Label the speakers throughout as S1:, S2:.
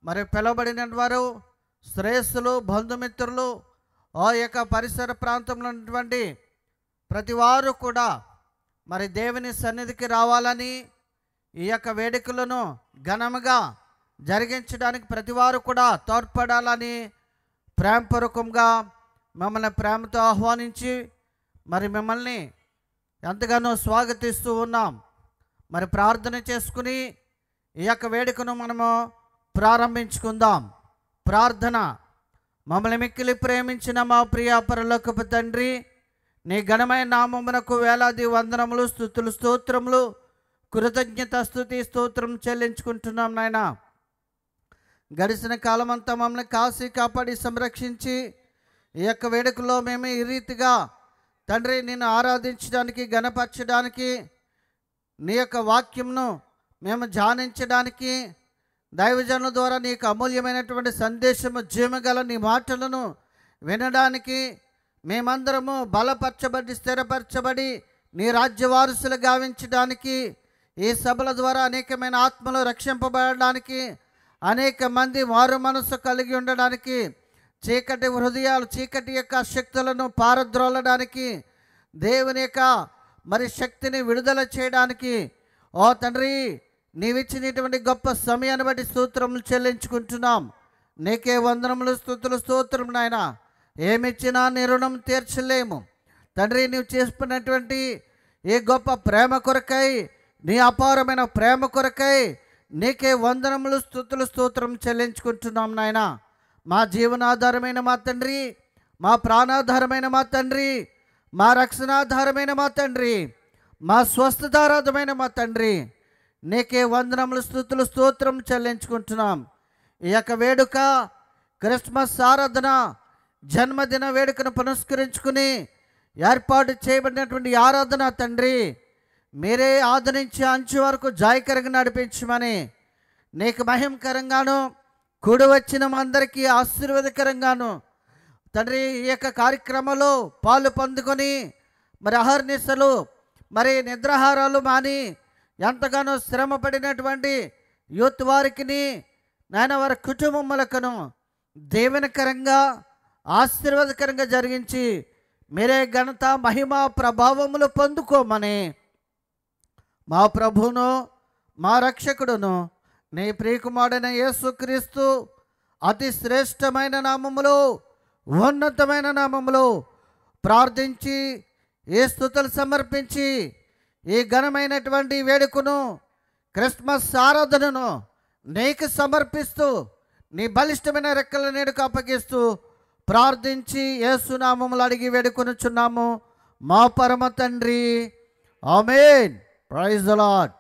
S1: మరి పిలువబడిన వారు శ్రేయస్సులు బంధుమిత్రులు ఆ యొక్క పరిసర ప్రాంతంలో ఉన్నటువంటి ప్రతి వారు కూడా మరి దేవుని సన్నిధికి రావాలని ఈ యొక్క వేడుకలను ఘనముగా జరిగించడానికి ప్రతి వారు కూడా తోడ్పడాలని ప్రేమపూర్వకంగా మమ్మల్ని ప్రేమతో ఆహ్వానించి మరి మిమ్మల్ని ఎంతగానో స్వాగతిస్తూ ఉన్నాం మరి ప్రార్థన చేసుకుని ఈ యొక్క వేడుకను మనము ప్రారంభించుకుందాం ప్రార్థన మమ్మల్ని మిక్కిలి ప్రేమించిన మా ప్రియ పరలోకపు తండ్రి నీ ఘనమైన నామమునకు వేలాది వందనములు స్థుతులు స్తోత్రములు కృతజ్ఞత స్థుతి స్తోత్రం చెల్లించుకుంటున్నాం నాయన గడిచిన కాలమంతా మమ్మల్ని కాసి కాపాడి సంరక్షించి ఈ యొక్క వేడుకలో మేము ఈ రీతిగా తండ్రి నిన్ను ఆరాధించడానికి గణపరచడానికి నీ యొక్క వాక్యంను మేము ధ్యానించడానికి దైవజనుల ద్వారా నీకు అమూల్యమైనటువంటి సందేశము జీవగల నీ మాటలను వినడానికి మేమందరము బలపరచబడి స్థిరపరచబడి నీ రాజ్య వారసులు గావించడానికి ఈ సభల ద్వారా అనేకమైన ఆత్మలు రక్షింపబడడానికి అనేక మంది మారు మనసు కలిగి ఉండడానికి చీకటి హృదయాలు చీకటి యొక్క శక్తులను పారద్రోలడానికి దేవుని యొక్క మరి శక్తిని విడుదల చేయడానికి ఓ తండ్రి నీవిచ్చినటువంటి గొప్ప సమయాన్ని బట్టి స్తోత్రములు చెల్లించుకుంటున్నాం నీకే వందనములు స్థుతులు స్తోత్రం నాయన ఏమిచ్చినా నీ రుణం తీర్చలేము తండ్రి నీవు చేసుకున్నటువంటి ఈ గొప్ప ప్రేమ కొరకై నీ అపారమైన ప్రేమ కొరకై నీకే వందనములు స్థుతులు స్తోత్రం చెల్లించుకుంటున్నాం నాయన మా జీవనాధారమైన మా తండ్రి మా ప్రాణాధారమైన మా తండ్రి మా రక్షణాధారమైన మా తండ్రి మా స్వస్థతారాధమైన మా తండ్రి నీకే వందనములు స్థుతులు స్తోత్రం చెల్లించుకుంటున్నాం ఈ యొక్క వేడుక క్రిస్మస్ ఆరాధన జన్మదిన వేడుకను పునస్కరించుకుని ఏర్పాటు చేయబడినటువంటి ఈ ఆరాధన తండ్రి మీరే ఆదరించి అంచు వరకు జాయకరంగా నడిపించమని నీకు మహిమకరంగాను కూడి వచ్చిన మా అందరికీ ఆశీర్వాదకరంగాను తండ్రి ఈ యొక్క కార్యక్రమంలో పాలు పొందుకొని మరి అహర్నిశలు మరి నిద్రాహారాలు మాని ఎంతగానో శ్రమ పడినటువంటి యూత్ వారికి నాయన వారి కుటుంబములకును దీవెనకరంగా ఆశీర్వాదకరంగా జరిగించి మీరే ఘనత మహిమ ప్రభావములు పొందుకోమని మా ప్రభువును మా రక్షకుడును నీ ప్రియకుమారుడైన యేసుక్రీస్తు అతి శ్రేష్టమైన నామములో ఉన్నతమైన నామములో ప్రార్థించి ఏ స్థుతులు సమర్పించి ఈ ఘనమైనటువంటి వేడుకను క్రిస్మస్ ఆరాధనను నీకు సమర్పిస్తూ నీ బలిష్టమైన రెక్కల నీడుకు అప్పగిస్తూ ప్రార్థించి ఏసునామములు అడిగి వేడుకొనుచున్నాము మా పరమ తండ్రి ఆమెన్ ప్రైజ్ లాడ్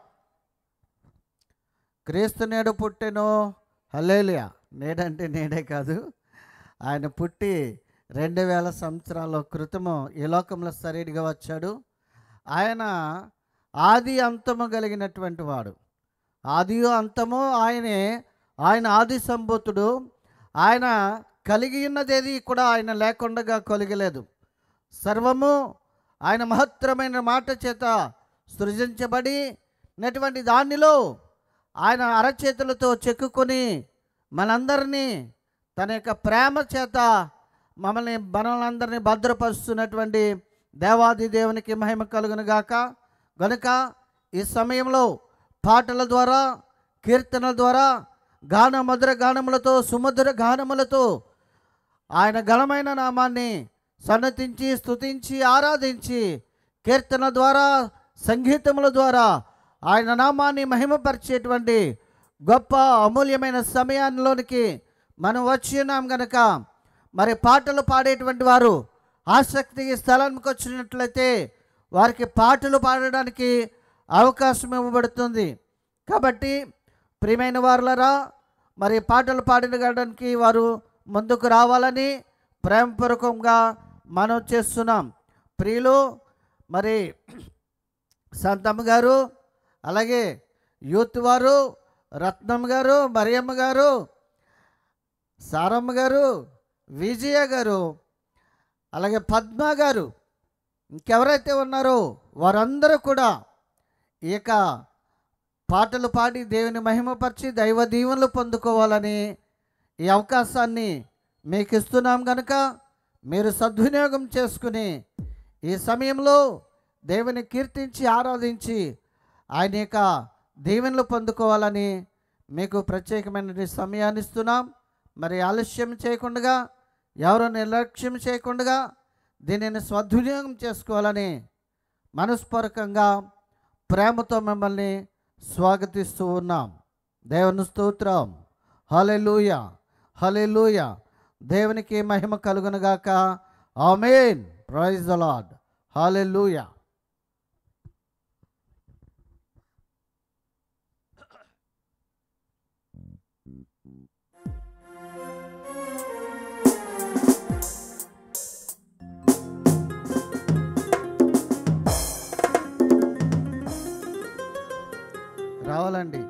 S1: క్రీస్తు నేడు పుట్టెను హలేలియా నేడంటే నేడే కాదు ఆయన పుట్టి రెండు వేల సంవత్సరాల క్రితము ఈ లోకంలో సరిడిగా వచ్చాడు ఆయన ఆది అంతము కలిగినటువంటి వాడు ఆది అంతము ఆయనే ఆయన ఆది సంభూతుడు ఆయన కలిగి ఉన్నదేది కూడా ఆయన లేకుండా కలిగలేదు సర్వము ఆయన మహత్తరమైన మాట చేత సృజించబడి నటువంటి దానిలో ఆయన అరచేతులతో చెక్కుకొని మనందరినీ తన యొక్క ప్రేమ చేత మమ్మల్ని మనలందరినీ భద్రపరుస్తున్నటువంటి దేవాది దేవునికి మహిమ కలుగును గాక గనుక ఈ సమయంలో పాటల ద్వారా కీర్తనల ద్వారా గాన మధుర గానములతో సుమధుర గానములతో ఆయన ఘనమైన నామాన్ని సన్నతించి స్తుతించి ఆరాధించి కీర్తన ద్వారా సంగీతముల ద్వారా ఆయన నామాన్ని మహిమపరిచేటువంటి గొప్ప అమూల్యమైన సమయాల్లోనికి మనం వచ్చి ఉన్నాం గనక మరి పాటలు పాడేటువంటి వారు ఆసక్తి ఈ స్థలానికి వచ్చినట్లయితే వారికి పాటలు పాడడానికి అవకాశం ఇవ్వబడుతుంది కాబట్టి ప్రియమైన వారులరా మరి పాటలు పాడడానికి వారు ముందుకు రావాలని ప్రేమపూర్వకంగా మనం చేస్తున్నాం ప్రియులు మరి సంతమ్మ గారు అలాగే యూత్ వారు రత్నం గారు మరియమ్మ గారు సారమ్మ గారు విజయ గారు అలాగే పద్మ గారు ఇంకెవరైతే ఉన్నారో వారందరూ కూడా ఈ యొక్క పాటలు పాడి దేవుని మహిమపరిచి దైవ దీవెనలు పొందుకోవాలని ఈ అవకాశాన్ని మీకు ఇస్తున్నాం కనుక మీరు సద్వినియోగం చేసుకుని ఈ సమయంలో దేవుని కీర్తించి ఆరాధించి ఆయన యొక్క దీవెనలు పొందుకోవాలని మీకు ప్రత్యేకమైన సమయాన్ని ఇస్తున్నాం మరి ఆలస్యం చేయకుండా ఎవరు నిర్లక్ష్యం చేయకుండా దీనిని సద్వినియోగం చేసుకోవాలని మనస్పూర్వకంగా ప్రేమతో మిమ్మల్ని స్వాగతిస్తూ ఉన్నాం దేవుని స్తోత్రం హలెలూయ హలెలూయ దేవునికి మహిమ కలుగునుగాక amen praise the Lord hallelujah రావాలండి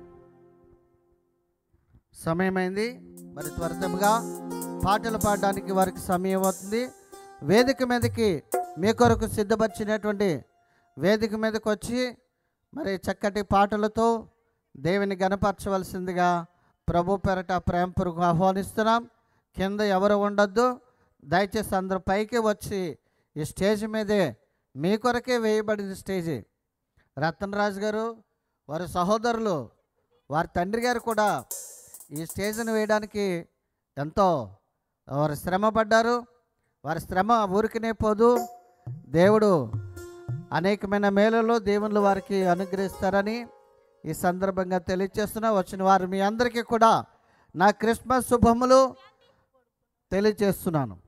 S1: సమయమైంది మరి త్వరితముగా పాటలు పాడడానికి వారికి సమయం అవుతుంది వేదిక మీదకి మీ కొరకు సిద్ధపరిచినటువంటి వేదిక మీదకి వచ్చి మరి చక్కటి పాటలతో దేవుని గనపరచవలసిందిగా ప్రభు పెరట ప్రేమపురకు ఆహ్వానిస్తున్నాం కింద ఎవరు ఉండొద్దు దయచేసి అందరూ పైకి వచ్చి ఈ స్టేజ్ మీదే మీ కొరకే వేయబడింది స్టేజీ రతన్ గారు వారి సహోదరులు వారి తండ్రి గారు కూడా ఈ స్టేజ్ని వేయడానికి ఎంతో వారు శ్రమ పడ్డారు వారి శ్రమ ఊరికనే పోదు దేవుడు అనేకమైన మేలలో దేవుళ్ళు వారికి అనుగ్రహిస్తారని ఈ సందర్భంగా తెలియజేస్తున్నా వచ్చిన వారు మీ అందరికీ కూడా నా క్రిస్మస్ శుభములు తెలియజేస్తున్నాను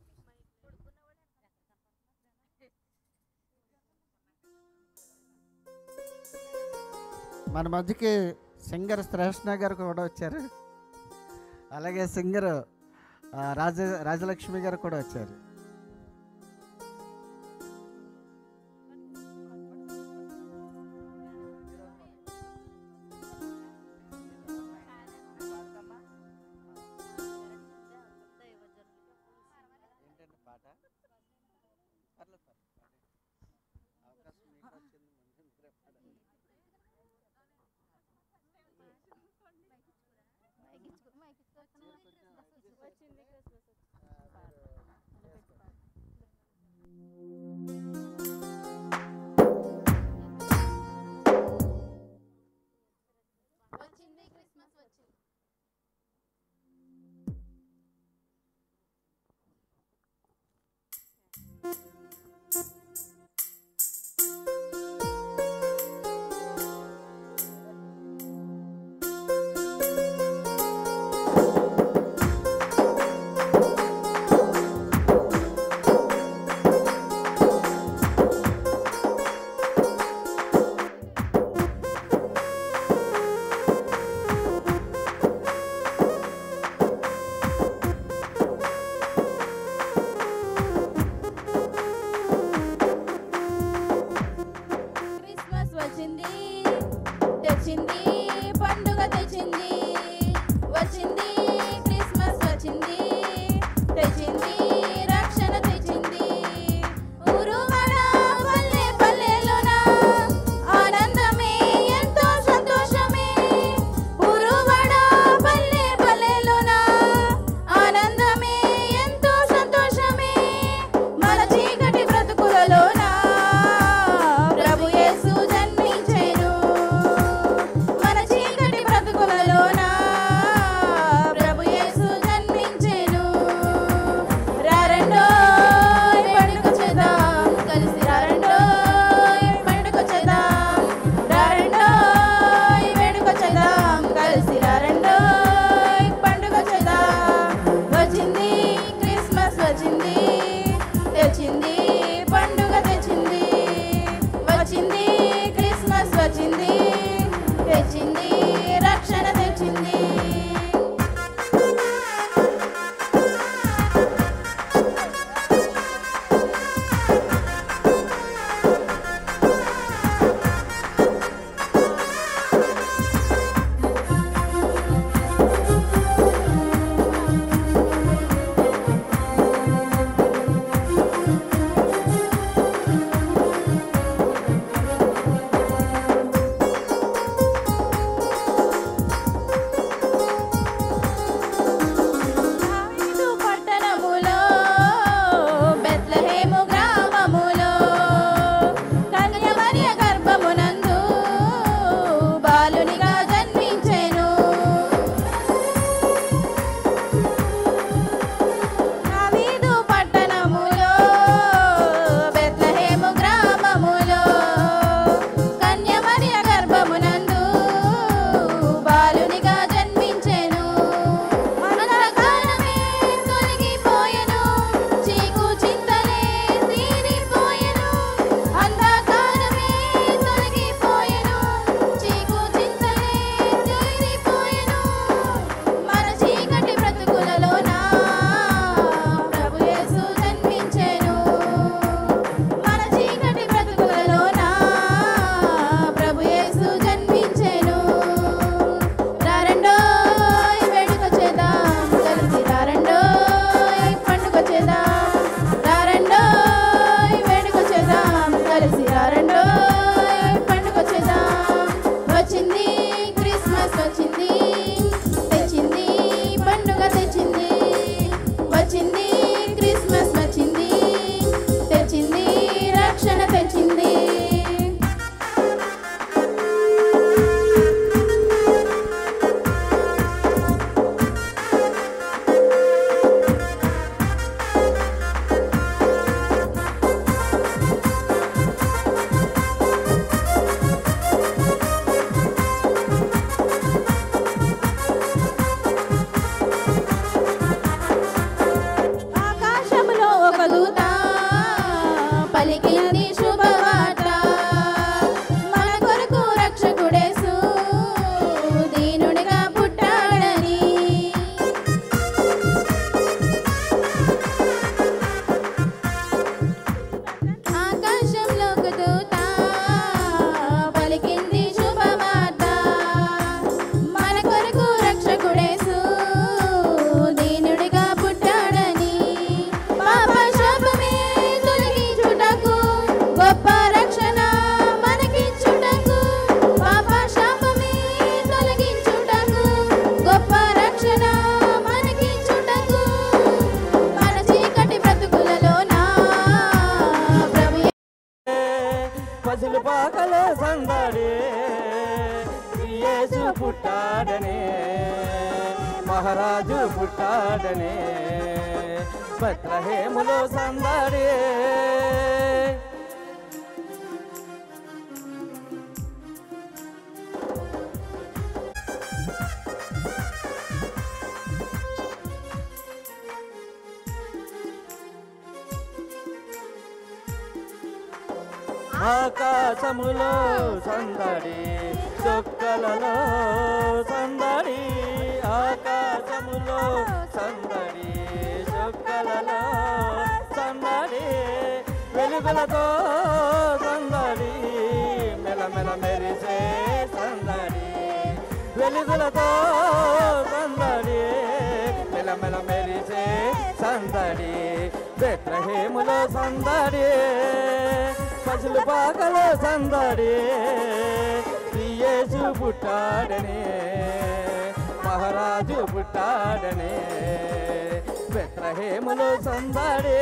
S1: మన మధ్యకి సింగర్ శ్రేష్ణ గారు కూడా వచ్చారు అలాగే సింగర్ ఆ, రాజ రాజలక్ష్మి గారు కూడా వచ్చారు
S2: వచ్చింది క్రిస్మస్ వచ్చింది
S1: ఆ
S3: మహారాజు పుట్టాడనే బత్రహేములో సందడే ఆకాశములో సందడి చొక్కలలో సందడి ఆకాశములో సందడి చొక్కలలో సందడి వెలుగులతో సందడి మెలమెల మెరిసే సందడి వెలుగులతో సందడి మెలమెల మెరిసే సందడి బెత్రహేములో సందడి పసులు పాకలో సందడి యేసు పుట్టాడనే మహారాజు పుట్టాడనే బెత్రహేములో సందడి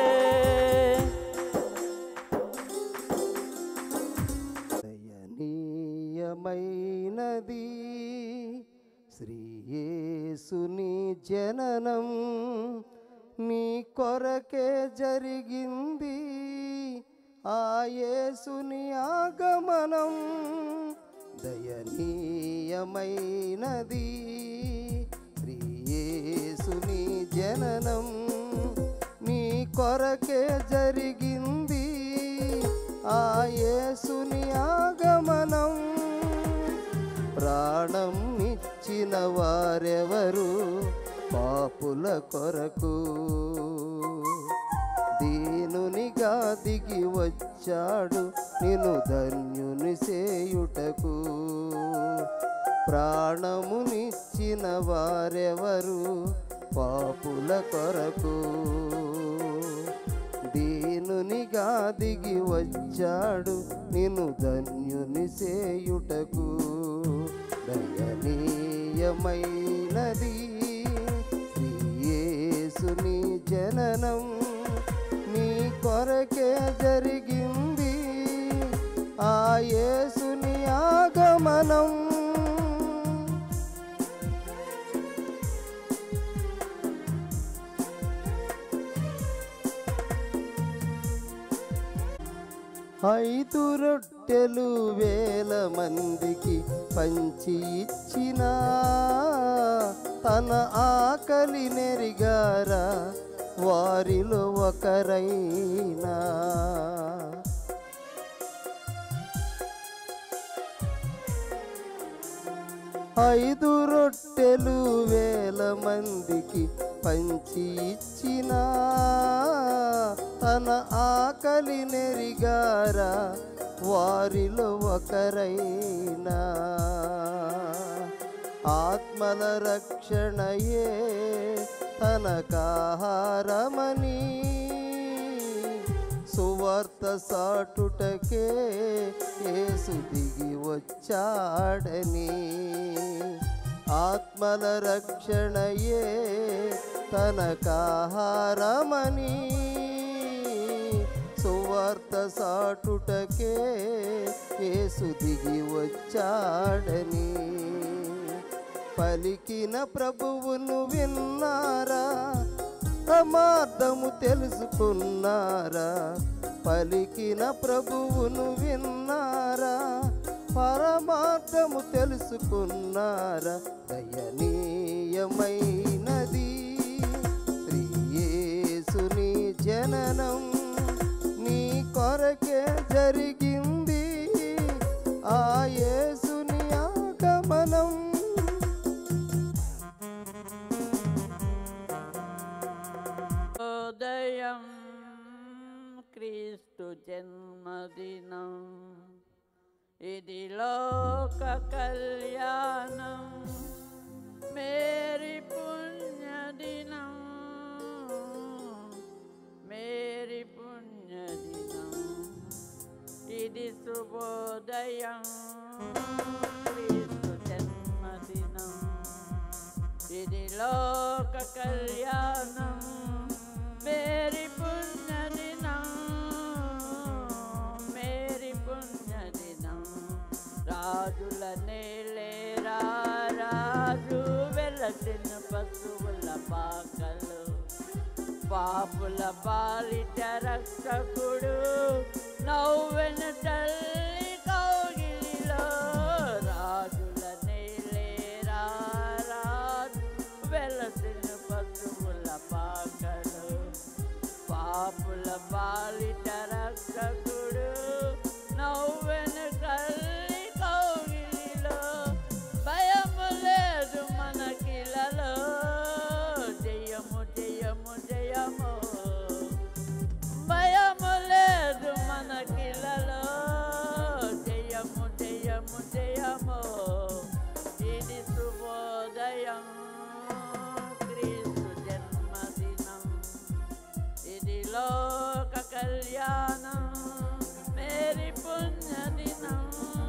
S4: దయనీయమైనది శ్రీయేసుని జననం నీ కొరకే జరిగింది ఆ యేసుని ఆగమనం దయనీయమైనది శ్రీయేసుని జననం నీ కొరకే జరిగింది ఆ యేసుని ఆగమనం ప్రాణం ఇచ్చిన వారెవరు పాపుల కొరకు దీనునిగా దిగి వచ్చాడు నిన్ను ధన్యుని చేయుటకు ప్రాణమునిచ్చిన వారెవరు పాపుల కొరకు దీనునిగా దిగి వచ్చాడు నిన్ను ధన్యుని చేయుటకు దయనీయమైనది యేసుని జననం నీ కొరకే జరిగింది ఆ యేసుని ఆగమనం ఐదు రొట్టెలు వేల మందికి పంచి ఇచ్చిన తన ఆకలి నెరిగారా వారిలో ఒకరైనా ఐదు రొట్టెలు వేల మందికి పంచి ఇచ్చిన తన ఆకలి నెరిగారా వారిలో ఒకరైనా ఆత్మల రక్షణయే తనకాహారమని సువార్త సాటుటకే యేసు దిగి వచ్చాడని ఆత్మల రక్షణయే తనకాహారమని సువార్త సాటుటకే యేసు దిగి వచ్చాడని పలికిన ప్రభువును విన్నారా ప్రమాదము తెలుసుకున్నారా పలికిన ప్రభువును విన్నారా పరమార్థము తెలుసుకున్నారా దయనీయమైనది శ్రీయేసుని జననం నీ కొరకే జరిగింది ఆ యేసుని ఆగమనం
S5: ఉదయం క్రీస్తు జన్మదినం ఇది లోక కళ్యాణం మేరీ పుణ్యదినం మేరీ పుణ్యదినం ఇది శుభోదయం క్రీస్తు జన్మదినం ఇది లోక కళ్యాణం మేరీ పుణ్యదినం మేరీ పుణ్యదినం రాజుల నేలేరా రాజు వెలసిన పశువుల పాకలు పాపుల పాలిట రక్షకుడు నవ్వెన తల్లి కౌగిలిలో రాజుల నేలేరా రాజు వెలసిన పశువుల పాకలు పాపుల పాలిట రక్షకుడు నవ్వెన తల్లి కౌగిలిలో భయము లేదు మనకిలలో జయము జయము జయము భయము లేదు మనకిలలో జయము జయము జయము ఇది శుభోదయం క్రీస్తు జన్మదినం ఇది లోక కళ్యాణం మేరీ పుణ్యదినం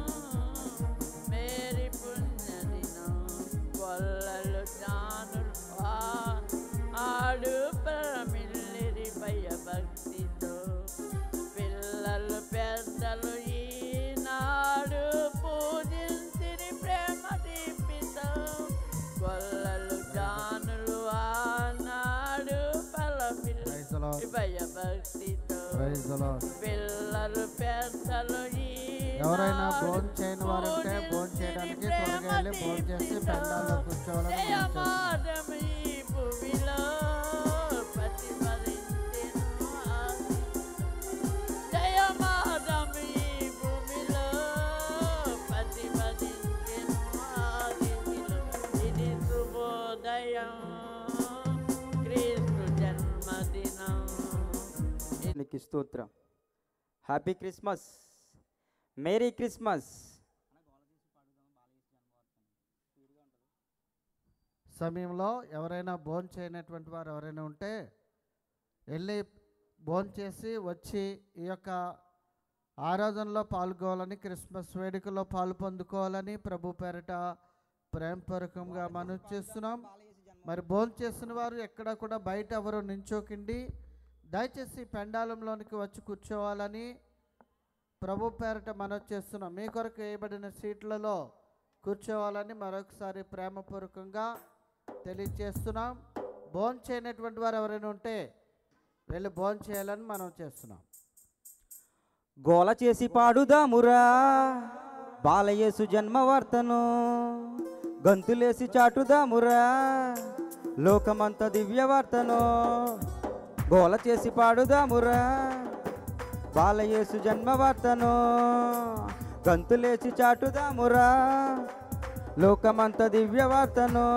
S5: మేరీ పుణ్యదినం కొల్లలు జ్ఞానులు ఆ- ఆడు ప్రమిల్లిరి భయభక్తితో పిల్లలు పెద్దలు ఈనాడు పూజించిరి ప్రేమ దీపితో కొల్లలు జ్ఞానులు ఆనాడు పలమిల్లి
S1: Praise the Lord.
S5: భయభక్తితో
S1: Praise the Lord.
S5: పిల్లలు పెద్దలు
S1: ఎవరైనా భోజనం చేయని వారు ఉంటే భోజనం చేయడానికి త్వరగా వెళ్ళి భోజనం చేసి పెండాల్లో కూర్చోవాలని మనం చేస్తున్నాం.
S5: జయమాదం ఈ భూమిలో ప్రతిఫలించెను ఆది. జయమాదం ఈ భూమిలో ప్రతిఫలించెను ఆదిలో. ఇది శుభోదయం క్రీస్తు జన్మదినం
S3: నీకు స్తోత్రం హ్యాపీ క్రిస్మస్ మేరీ క్రిస్మస్
S1: సమయంలో ఎవరైనా భోజనం చేయనటువంటి వారు ఎవరైనా ఉంటే వెళ్ళి భోజనం చేసి వచ్చి ఈ యొక్క ఆరాధనలో పాల్గొవాలని క్రిస్మస్ వేడుకలో పాలు పొందుకోవాలని ప్రభు పేరట ప్రేమపూర్వకంగా మనం చేస్తున్నాం మరి భోజనం చేసిన వారు ఎక్కడ కూడా బయట ఎవరు నించోకండి దయచేసి పెండాలంలోనికి వచ్చి కూర్చోవాలని ప్రభు పేరట మనం చేస్తున్నాం మీ కొరకు వేయబడిన సీట్లలో కూర్చోవాలని మరొకసారి ప్రేమపూర్వకంగా తెలియజేస్తున్నాం భోజనం చేయనటువంటి వారు ఎవరైనా ఉంటే వెళ్ళి భోజనం చేయాలని మనం చేస్తున్నాం
S3: గోల చేసి పాడుదామురా బాలయేసు జన్మవార్తను గంతులేసి చాటుదామురా లోకమంత దివ్యవార్తను గోల చేసి పాడుదామురా బాలయేసు జన్మవార్తను గంతులేసి చాటుదామురా లోకమంత దివ్యవార్తను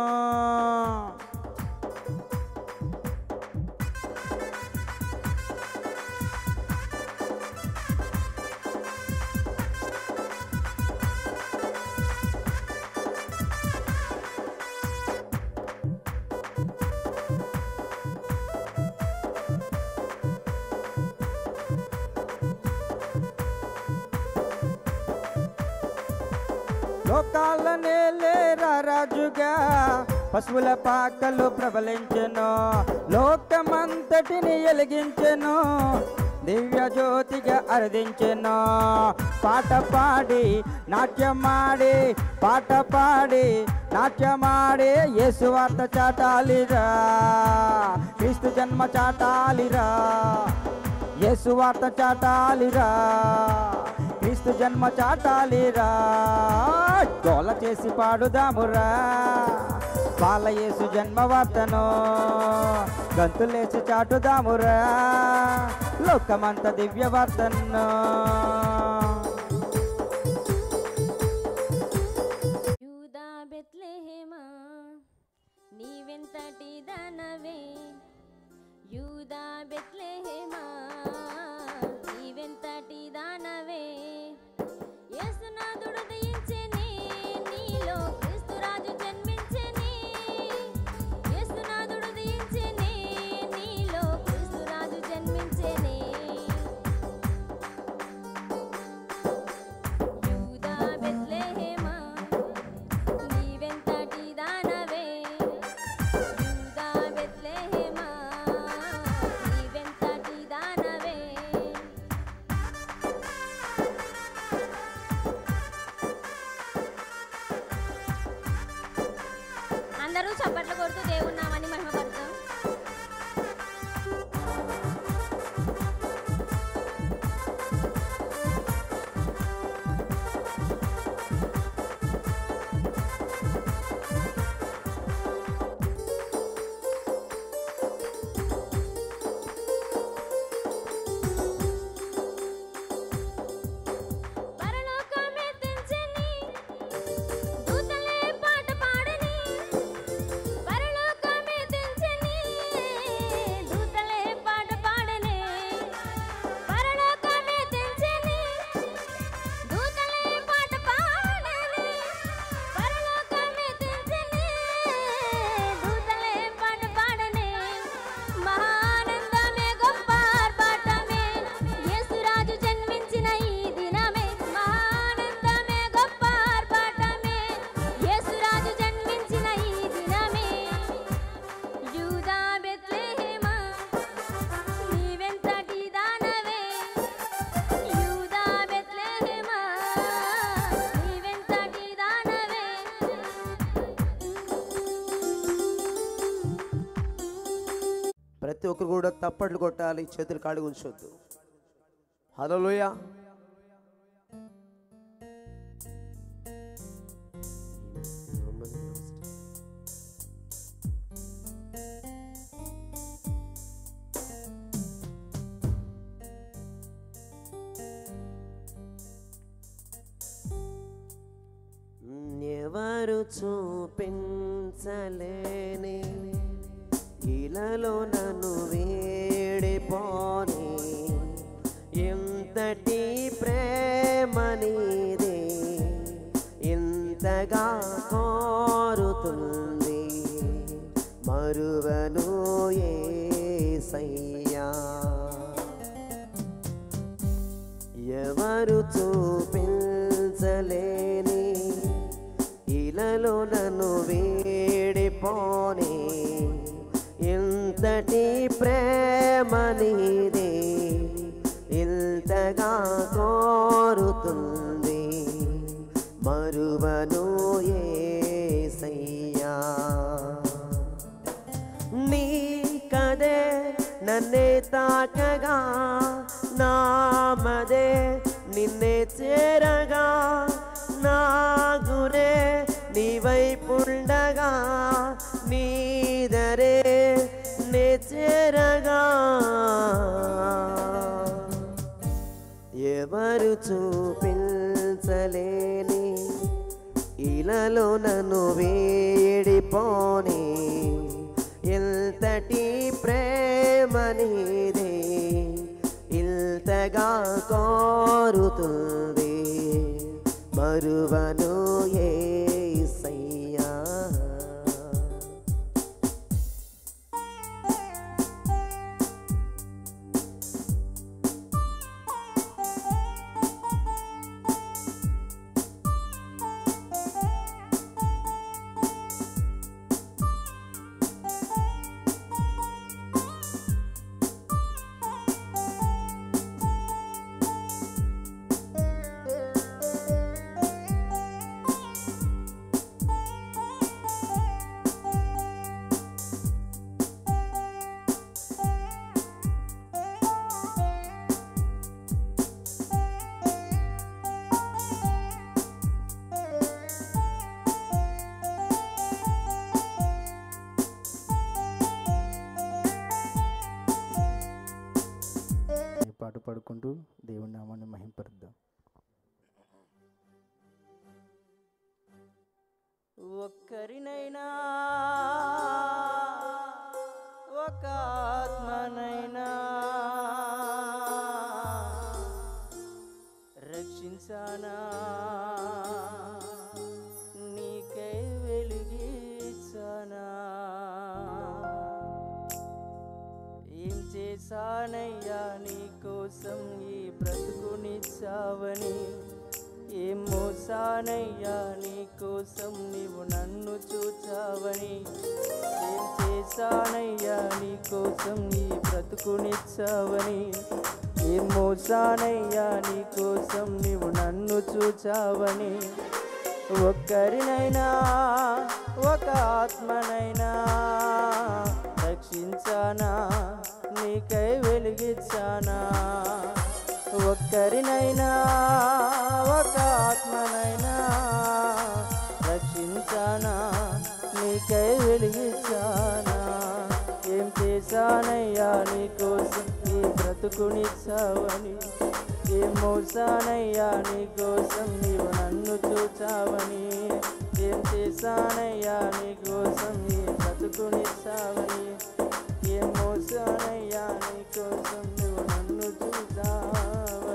S3: లోకాల నేలేరా రాజుగా పశువుల పాకలు ప్రబలించెను లోకమంతటిని ఎలిగించెను దివ్య జ్యోతిగా అరదించెను పాట పాడి నాట్యమాడి పాట పాడి నాట్యమాడి యేసు వార్త చాటాలిరా క్రీస్తు జన్మ చాటాలిరా యేసు వార్త చాటాలిరా క్రీస్తు జన్మ చాటాలిరా గోల చేసి పాడుదామురా బాల యేసు జన్మ వార్తను గంతులేసి చాటుదామురా లోకమంత దివ్య వార్తను
S2: యూదా బెత్లెహేమా నీవెంతటి దానవే యూదా బెత్లెహేమా నీవెంతటి దానవే యేసునాథుడు దయించెనే నీలో క్రీస్తురాజు జన్మించెనే యేసునాథుడు దయించెనే నీలో క్రీస్తురాజు జన్మించెనే యూదా బెత్లెహేమా నీవెంతటి దానవే యూదా బెత్లెహేమా నీవెంతటి కొడుతూ దేవుని నామాన్ని మహిమపడతాం పరలోకమే తెంచని దూతలే పాట పాడని పరలోకమే తెంచని దూతలే పాట పాడని పరలోకమే తెంచని దూతలే పాట పాడని పరలోకమే తెంచని దూతలే పాట పాడని మహానందమే గొప్ప ఆర్భాటమే యేసురాజు జన్మించిన ఈ దినమే మహానందమే గొప్ప ఆర్భాటమే యేసురాజు జన్మించిన ఈ దినమే యూదా బెత్లెహేమా నీవెంతటి దానవే యూదా బెత్లెహేమా నీవెంతటి దానవే
S4: ప్రతి ఒక్కరు కూడా తప్పట్లు కొట్టాలి చేతులు కాడి ఉంచొద్దు హలోయ ఎవరు చూపించలేని ఇలలో నన్ను వేడిపోని ఎంతటి ప్రేమ నీదే ఇంతగా కోరుతుంది మరువను ఏసయ్యా ఎవరు చూపించలేని ఇలలో నన్ను వేడిపోని ఇంతటి ప్రేమ నీదే ఇంతగా కోరుతుంది మరువను ఏసయ్యా నీ కదే నన్నే తాకగా నామదే నిన్నే చేరగా నా గురే నీ వైపుండగా నీదరే నే చేరగా ఎవరు చూపించలేని ఇలలో నన్ను వేడిపోని ఇంతటి ప్రేమ నీదే ఇంతగా కోరుతుంది మరువను ఏసయ్యా
S3: ఈ పాట పాడుకుంటూ దేవుని నామాన్ని మహింపరుద్దాం ఒక్కరినైనా ఒక ఆత్మనైనా రక్షించానా నీకై వెలుగిచ్చానా ఏం చేశానయ్యా నీ కోసం ఈ బ్రతుకునిచ్చావని ఏం మోసానయ్యా నీ కోసం నీవు నన్ను చూచావని ఏం చేశానయ్యా నీ కోసం ఈ బ్రతుకునిచ్చావని ఏం మోసానయ్యా నీ కోసం నీవు నన్ను చూచావని ఒక్కరినైనా ఒక ఆత్మనైనా రక్షించానా నీకై వెలిగించానా ఒక్కరినైనా ఒక ఆత్మనైనా రక్షించానా నీకై వెలిగించానా ఏం చేశానయ్యా నీకోసం ఈ బ్రతుకునిచ్చావని ఏం మోసానయ్యా నీకోసం నీవు నన్ను చూచావని ఏం చేశానయ్యా నీకోసం ఈ బ్రతుకునిచ్చావని ఏం మోసానయ్యా నీకోసం నువ్వు నన్ను చూచావని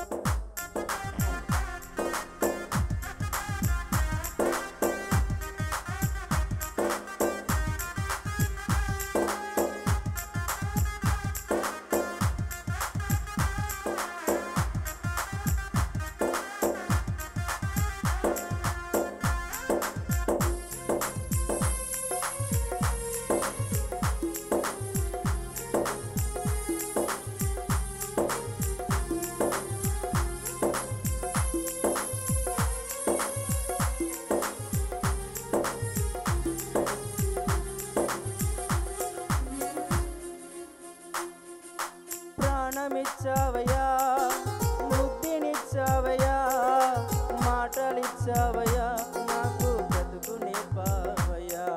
S3: ప్రాణమిచ్చావయ్యా ముక్తినిచ్చావయ్యా మాటలిచ్చావయ్యా నాకు బ్రతుకునే పావయ్యా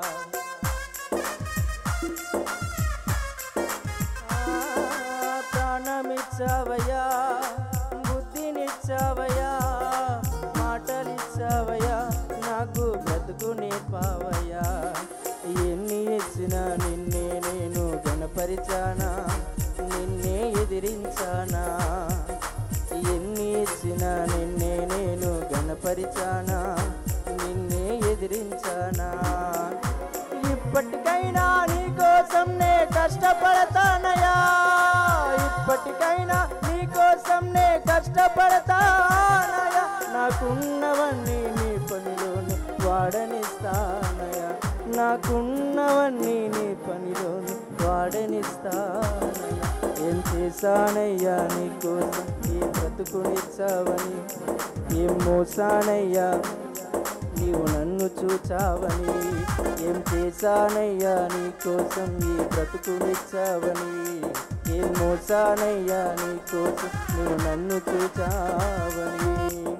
S3: ప్రాణమిచ్చావయ్యా బుద్ధినిచ్చావయ్యా మాటలిచ్చావయ్యా నాకు బ్రతుకునే పావయ్యా ఎన్ని ఇచ్చినా నిన్నే నేను గణపరిచానా నిన్నే ఎదిరించానా ఎన్ని ఇచ్చినా నిన్నే నేను గణపరిచానా నిన్నే ఎదిరించానా ఇప్పటికైనా నీ కోసం నే కష్టపడతానయా ఇప్పటికైనా నీ కోసం నే కష్టపడతానయా నాకున్నవన్నీ నీ పనిలోని వాడనిస్తానయా నాకున్నవన్నీ నీ పనిలోని వాడనిస్తానయా ఏం చేశానయ్యా నీ కోసం ఈ బ్రతుకునిచ్చావని ఏం మోసానయ్యా నీవు నన్ను చూచావని ఏం చేశానయ్యా నీ కోసం ఈ బ్రతుకునిచ్చావని ఏం మోసానయ్యా నీ కోసం నువ్వు నన్ను చూచావని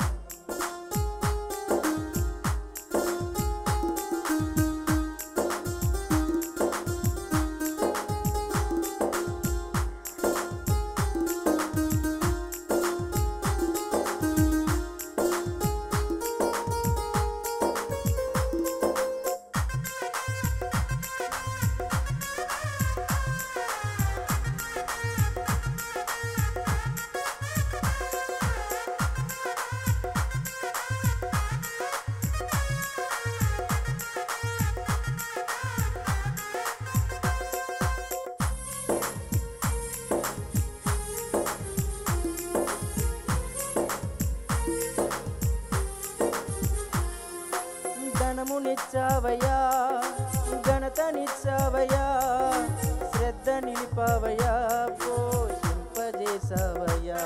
S3: ధనమునిచ్చావయ్యా ఘనతనిచ్చావయ్యా శ్రద్ధ నిలిపావయ్యా పోషింపజేసావయ్యా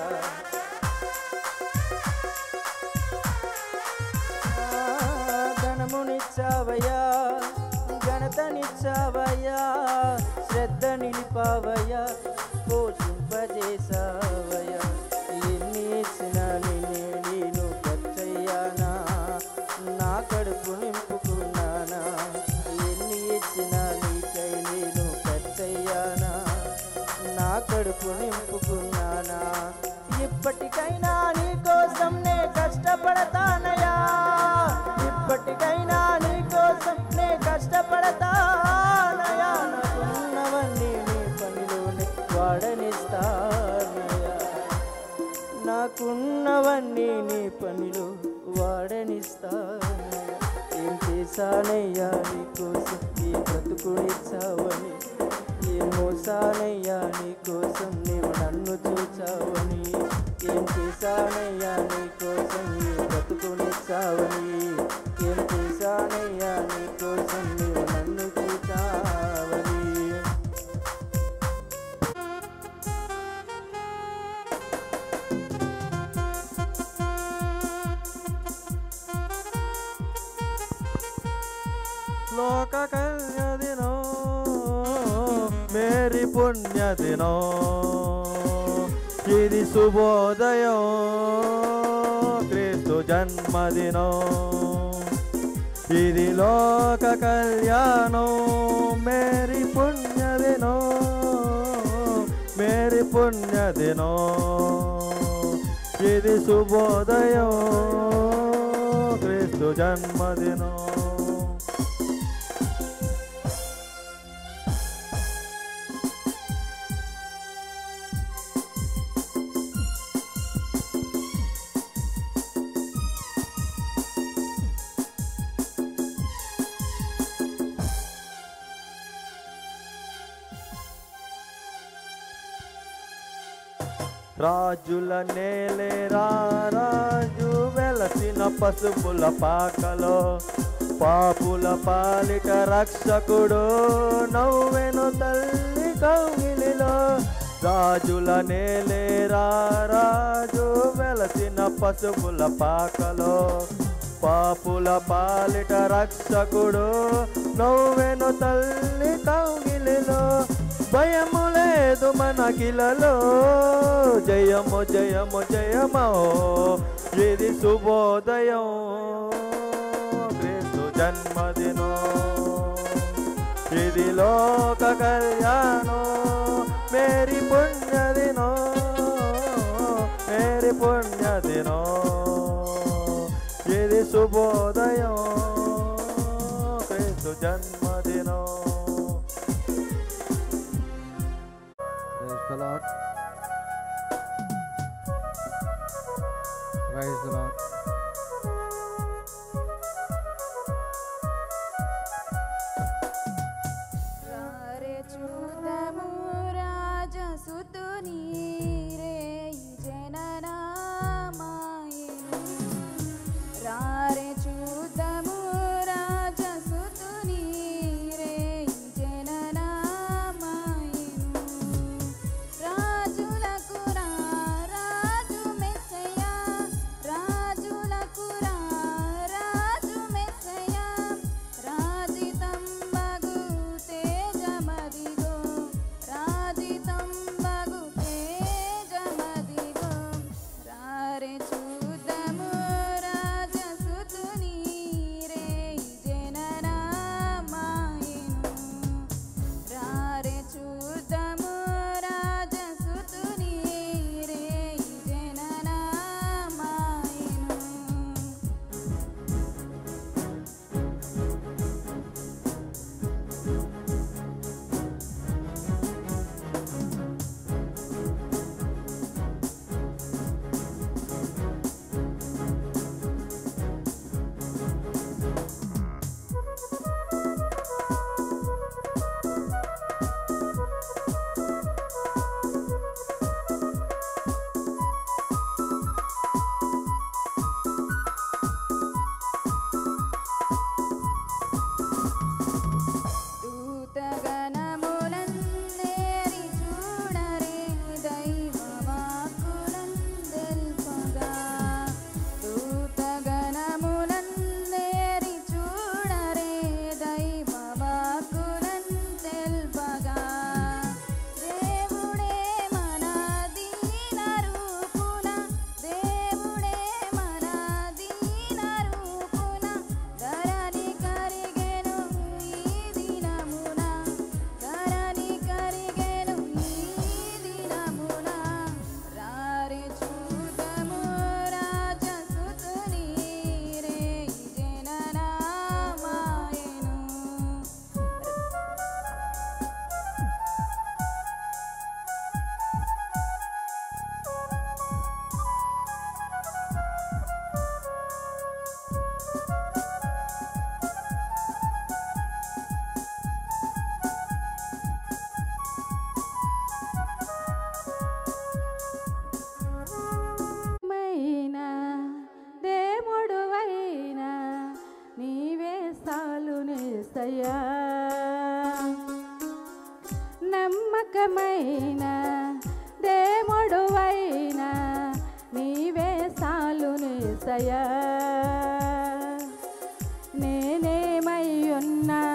S3: ఆ, ధనమునిచ్చావయ్యా ఘనతనిచ్చావయ్యా శ్రద్ధ నిలిపావయ్యా పోషింపజేసావయ్యా ఎన్ని ఇచ్చినా నిన్నే నేను ఖర్చయ్యానా నా కడుపు నింపుకున్నానా ఎన్ని ఇచ్చినా నీకై నేను ఖర్చయ్యానా నా కడుపు నింపుకున్నానా ఇప్పటికైనా నీ కోసం నే కష్టపడతానయా ఇప్పటికైనా నీ కోసం నే కష్టపడతానయా నాకున్నవన్నీ నీ పనిలోనే వాడనిస్తానయా నాకున్నవన్నీ నీ పనిలో వాడనిస్తానయ్యా ఏం చేశానయ్యా నీ కోసం ఈ బ్రతుకునిచ్చావని ఏం మోసానయ్యా నీ కోసం నీవు నన్ను చూచావని ఏం చేశానయ్యా నీ కోసం ఈ బ్రతుకునిచ్చావని ఏం చేశానయ్యా నీ కోసం నీవు నన్ను చూచావని లోక కళ్యాదినో మేరీ పుణ్యదినో ఇది శుభోదయం క్రీస్తు జన్మదినం ఇది లోక కళ్యాణం మేరీ పుణ్యదినో మేరీ పుణ్యదినో ఇది శుభోదయం క్రీస్తు జన్మదినం రాజుల నేలేరా రాజు వెలసిన పసుపుల పాకలో పాపుల పాలిట రక్షకుడు నవ్వెను తల్లి కౌగిలిలో రాజుల నేలేరా రాజు వెలసిన పసుపుల పాకలో పాపుల పాలిట రక్షకుడు నవ్వెను తల్లి కౌగిలిలో భయము లేదు మనకిలలో జయము జయము జయమో ఇది శుభోదయం క్రీస్తు జన్మదినో ఇది లోక కళ్యాణో మేరీ పుణ్యదినో మేరీ పుణ్యదినో ఇది శుభోదయం క్రీస్తు జన్మదినో
S1: Praise the Lord. Praise the Lord.
S2: రారే చూద్దాము రాజసుతుని రే జననామాయను రారే చూద్దాము రాజసుతుని రే జననామాయను రాజులకు రా రాజు మెస్సయ్య రాజులకు రా రాజు మెస్సయ్య రాజితం బగు తేజమదిగో రాజితం బగు తేజమదిగో రారే చూద్దాము రాజసుతుని రే జననామాయను రారే చూద్దాము రాజసుతుని రే జననామాయను దూతగణములందేరి చూడరే దైవవాక్కులందెల్పగా దూతగణములందేరి చూడరే దైవవాక్కులందెల్పగా దేవుడే మన దీన రూపున దేవుడే మన దీన రూపున ధరణి కరిగెను ఈ దినమున ధరణి కరిగెను ఈ దినమున రారి చూదము రాజసుతుని రే జననామాయను మైనా దేవుడు అయినా నీవే సాలు నేసయ్యా నమ్మకమైన దేవుడు అయినా నీవే సాలు నేసయ్యా నేనేమై ఉన్నా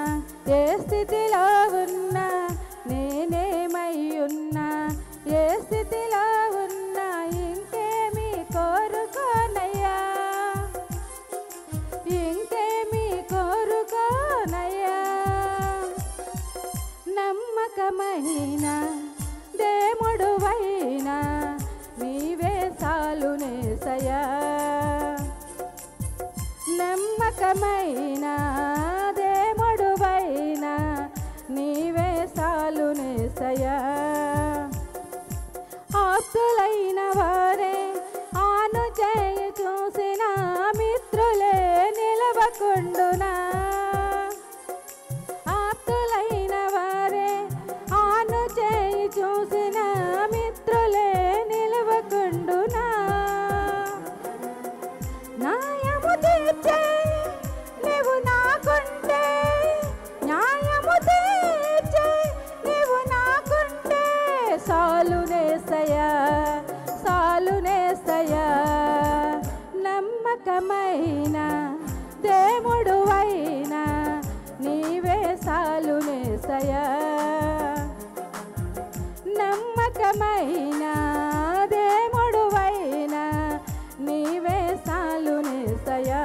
S2: నమ్మకమైన దేముడువైన నీవే సాలునేసయా నమ్మకమైన దేముడువైన నీవే సాలునేసయా ఆప్తులైన వారే ఆను చేయి చూసిన మిత్రులే నిలవకుండునా ఆప్తులైన వారే ఆను చేయి చూసిన మిత్రులే నిలవకుండునా న్యాయము తీర్చే నీవు నాకుంటే న్యాయము తీర్చే నీవు నాకుంటే సాలునేసయా సాలునేసయా నమ్మకమైన దేవుడు అయినా నీవే సాలునేసయా నమ్మకమైన దేవుడు అయినా నీవే సాలునేసయా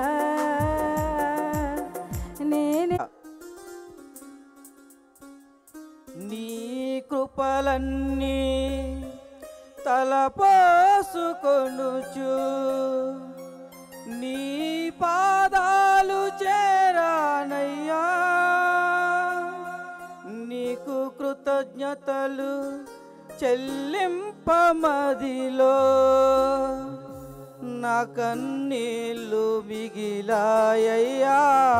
S2: నేనే
S3: నీ కృపలన్నీ తలపోసుకొనుచు నీ పాదాలు చేరానయ్యా నీకు కృతజ్ఞతలు చెల్లింపమదిలో నా కన్నీళ్ళు మిగిలాయ్యా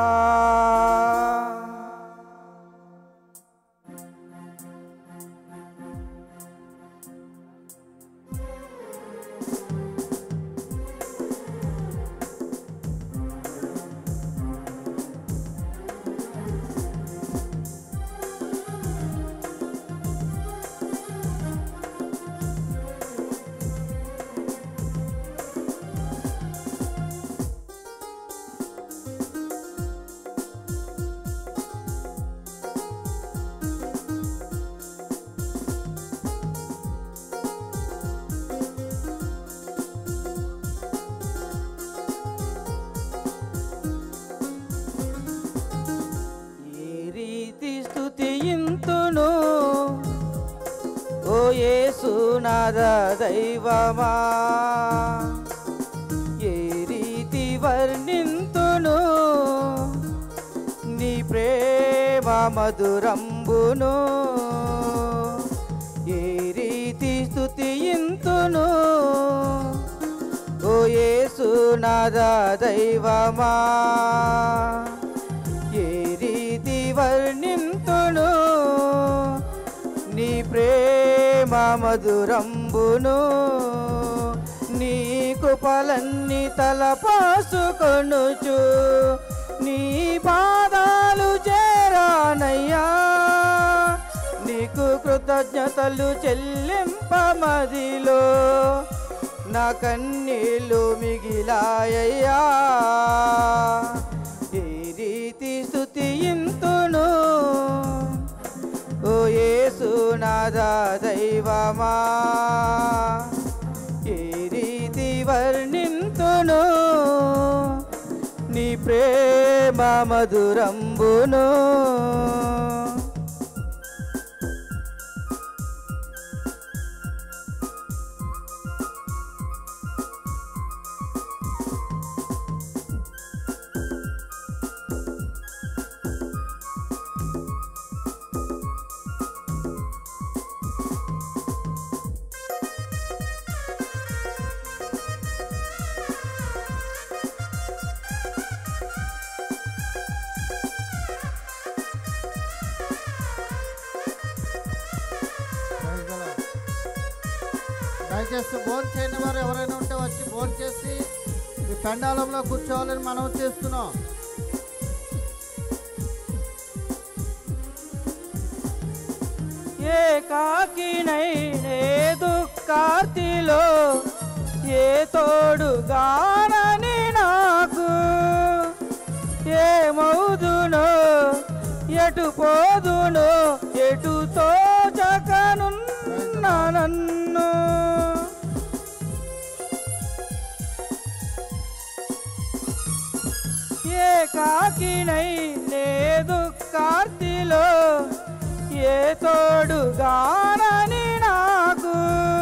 S3: ఏ రీతి స్థుతియింతును ఓ యేసునాద దైవమా ఏ రీతి వర్ణింతును నీ ప్రేమ మధురంబును ఏ రీతి స్థుతియింతును ఓ యేసునాద దైవమా ఏ రీతి వర్ణింతును నీ ప్రేమ మధురంబును నీ కృపలన్నీ తలపాసుకొనుచు నీ పాదాలు చేరానయ్యా నీకు కృతజ్ఞతలు చెల్లింపమదిలో నా కన్నీళ్ళు మిగిలాయ్యా ఏ రీతి స్థుతియింతును ఓ యేసునాథ దైవమా ఏ రీతి వర్ణింతును నీ ప్రేమ మధురంబును
S1: Praise the Lord. దయచేసి భోజనం చేయని వారు ఎవరైనా ఉంటే వచ్చి భోజనం చేసి ఈ పెండాలంలో కూర్చోవాలని మనం చేస్తున్నాం
S3: ఏ కాకినై నే దుఃఖార్తిలో ఏ తోడుగానని నాకు ఏ మౌదునో ఎటు పోదునో ఎటు తోచకనున్న నన్ను ఏ కాకినై లేదు కార్తిలో ఏ తోడుగానని నాకు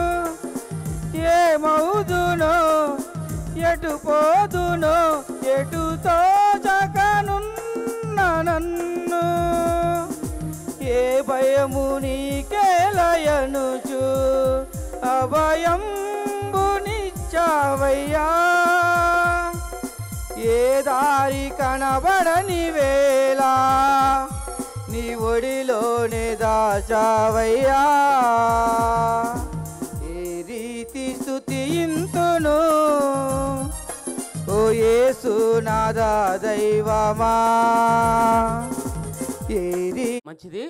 S3: ఏమవుదునో ఎటు పోదునో ఎటు తోచకనున్న నన్ను ఏ భయము నీకేలయనుచు అభయంబునిచ్చావయ్యా ఏ దారి కనబడని వేళ నీ ఒడిలోనే దాచావయ్యా ఏ రీతి స్థుతింతును ఓ యేసు నాదా దైవమా ఏ రీ
S6: మంచిది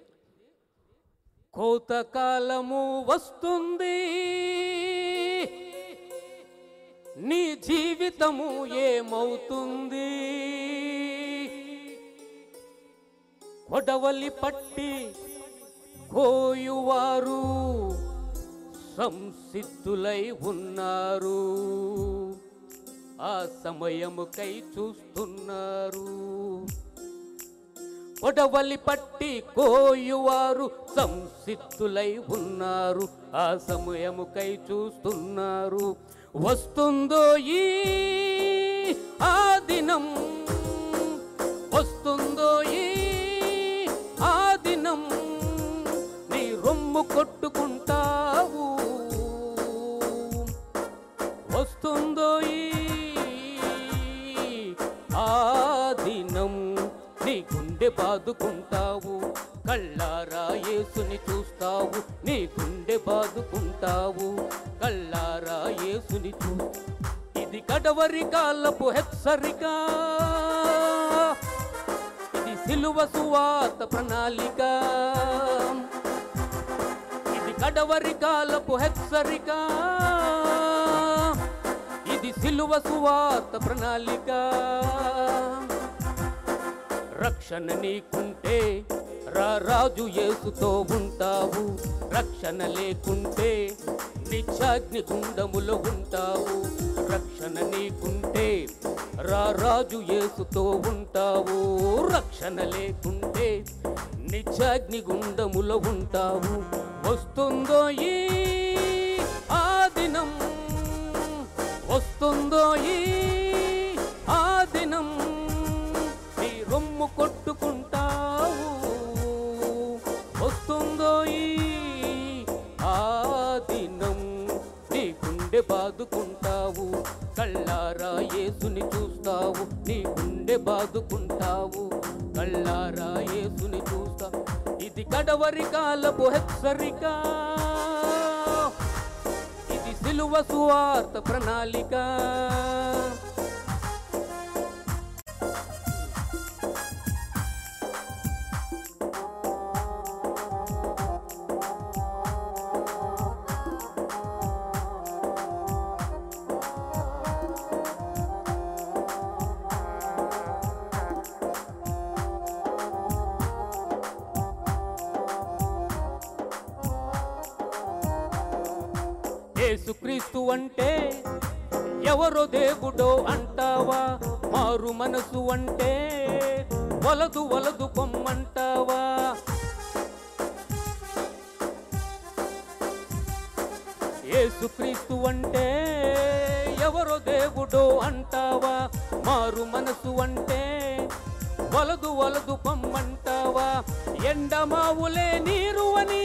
S6: కోతకాలము వస్తుంది నీ జీవితము ఏమవుతుంది కొడవలి పట్టి కోయువారు సంసిద్ధులై ఉన్నారు ఆ సమయముకై చూస్తున్నారు ఒడవలి పట్టి కోయువారు సంసిద్ధులై ఉన్నారు ఆ సమయముకై చూస్తున్నారు వస్తుందో ఈ ఆ దినం వస్తుందో ఈ ఆ దినం నీ రొమ్ము కొట్టుకుంటావు వస్తుందో ఈ ఆ దినం నీ గుండె బాదుకుంటావు కళ్ళారా యేసుని చూస్తావు నీ గుండె బాదుకుంటావు కళ్ళారా యేసుని చూ ఇది కడవరి కాలపు హెచ్చరిక ఇది సిలువ సువాత ప్రణాళిక ఇది కడవరి కాలపు హెచ్చరిక ఇది సిలువ సువాత ప్రణాళిక రక్షణ నీకుంటే రా రాజు యేసుతో ఉంటావు రక్షణ లేకుంటే నిత్యాగ్ని గుండములో ఉంటావు రక్షణ నీకుంటే రా రాజు యేసుతో ఉంటావు రక్షణ లేకుంటే నిత్యాగ్ని గుండములో ఉంటావు వస్తుందో ఈ ఆ దినం వస్తుందో ఈ ఆ దినం నీ రొమ్ము కొట్టుకుంటావు వస్తుందో ఈ ఆ దినం నీ గుండె బాదుకుంటావు కళ్ళారా యేసుని చూస్తావు నీ గుండె బాదుకుంటావు కళ్ళారా యేసుని చూస్తావు ఇది కడవరి కాలపు హెచ్చరిక ఇది సిలువ సువార్త ప్రణాళిక యేసుక్రీస్తు అంటే ఎవరో దేవుడో అంటావా మారు మనసు అంటే వలదు వలదు పొమ్మంటావా యేసుక్రీస్తు అంటే ఎవరో దేవుడో అంటావా మారు మనసు అంటే వలదు వలదు పొమ్మంటావా ఎండమావులే నీరు అని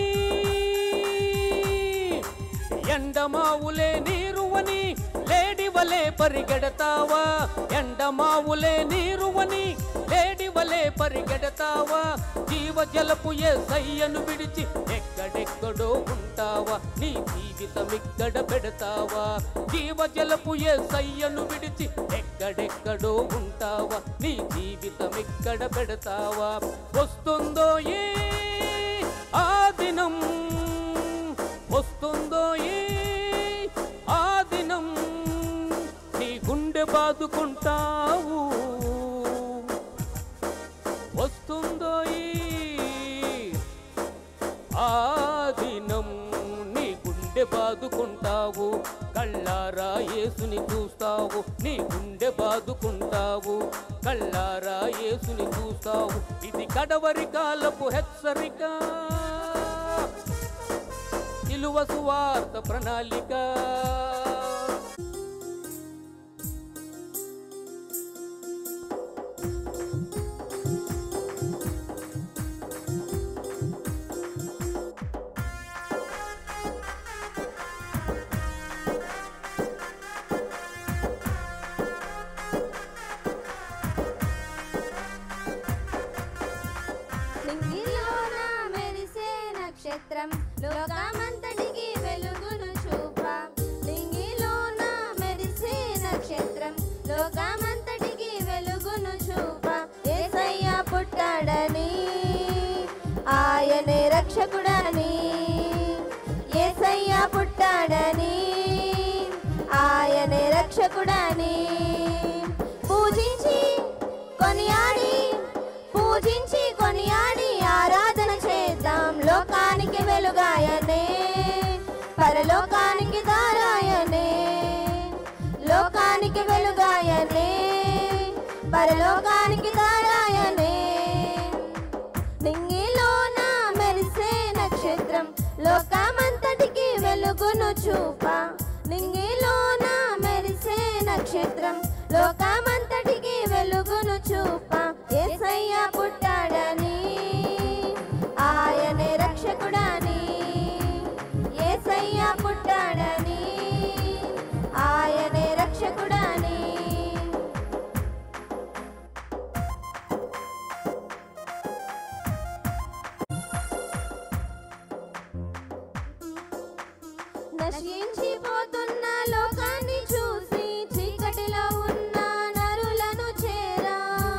S6: ఎండమావులే నీరువని లేడివలే పరిగెడతావా ఎండమావులే నీరువని లేడివలే పరిగెడతావా జీవ జలపు ఏ సయ్యను విడిచి ఎక్కడెక్కడో ఉంటావా నీ జీవితం ఇక్కడ పెడతావా జీవ జలపు ఏ సయ్యను విడిచి ఎక్కడెక్కడో ఉంటావా నీ జీవితం ఇక్కడ పెడతావా వస్తుందో ఏ ఆ దినం వస్తుందో ఈ ఆ దినం నీ గుండె బాదుకుంటావు వస్తుందో ఈ ఆ దినం నీ గుండె బాదుకుంటావు కళ్ళారా యేసుని చూస్తావు నీ గుండె బాదుకుంటావు కళ్ళారా యేసుని చూస్తావు ఇది కడవరి కాలపు హెచ్చరిక సిలువ సువార్త ప్రణాళిక
S7: నింగిలోన మెరిసే నక్షత్రం లోకమంతటికి వెలుగును చూప నింగిలోన మెరిసే నక్షత్రం లోకమంతటికి వెలుగును చూప యేసయ్య పుట్టాడని ఆయనే రక్షకుడని యేసయ్య పుట్టాడని ఆయనే రక్షకుడని పూజించి కొనియాడి పూజించి కొనియాడి ఆరాధన చేద్దాం లోకానికి వెలుగాయనే పరలోకానికి దారాయనే లోకానికి వెలుగాయనే పరలోకానికి దారాయనే నింగిలోన మెరిసే నక్షత్రం లోకమంతటికి వెలుగును చూప నింగిలోన మెరిసే నక్షత్రం లోకమంతటికి వెలుగును చూప యేసయ్య పుట్టాడని ఆయనే రక్షకుడని యేసయ్య పుట్టాడని ఆయనే రక్షకుడని నశించిపోతున్న లోకాన్ని చూసి చీకటిలో ఉన్న నరులను చేరా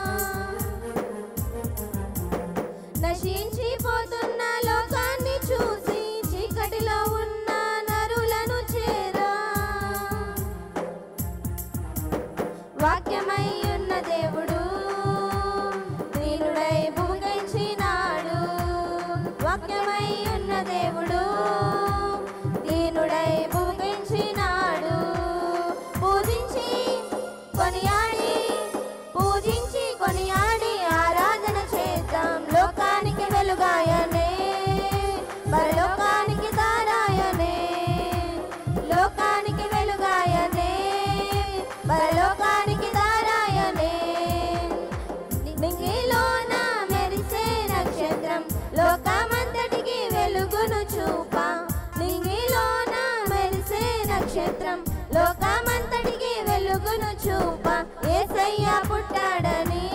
S7: నశించిపోతున్న లోకాన్ని చూసి చీకటిలో ఉన్న నరులను చేరా వాక్యమై ఉన్న దేవుడు దీనుడై భూమించినాడు వాక్యమై ఉన్న దేవుడు దీనుడై భూమించినాడు పూజించి కొనియాడి పూజించి కొనియాడి ఆరాధన చేద్దాం లోకానికి వెలుగాయనే పరలోకానికి దారాయనే లోకానికి వెలుగాయనే పరలోకానికి దారాయనే నింగిలోన మెరిసే నక్షత్రం లోకమంతటికి వెలుగును చూప నింగిలోన మెరిసే నక్షత్రం లోకమంతటికి వెలుగును చూప యేసయ్య పుట్టాడని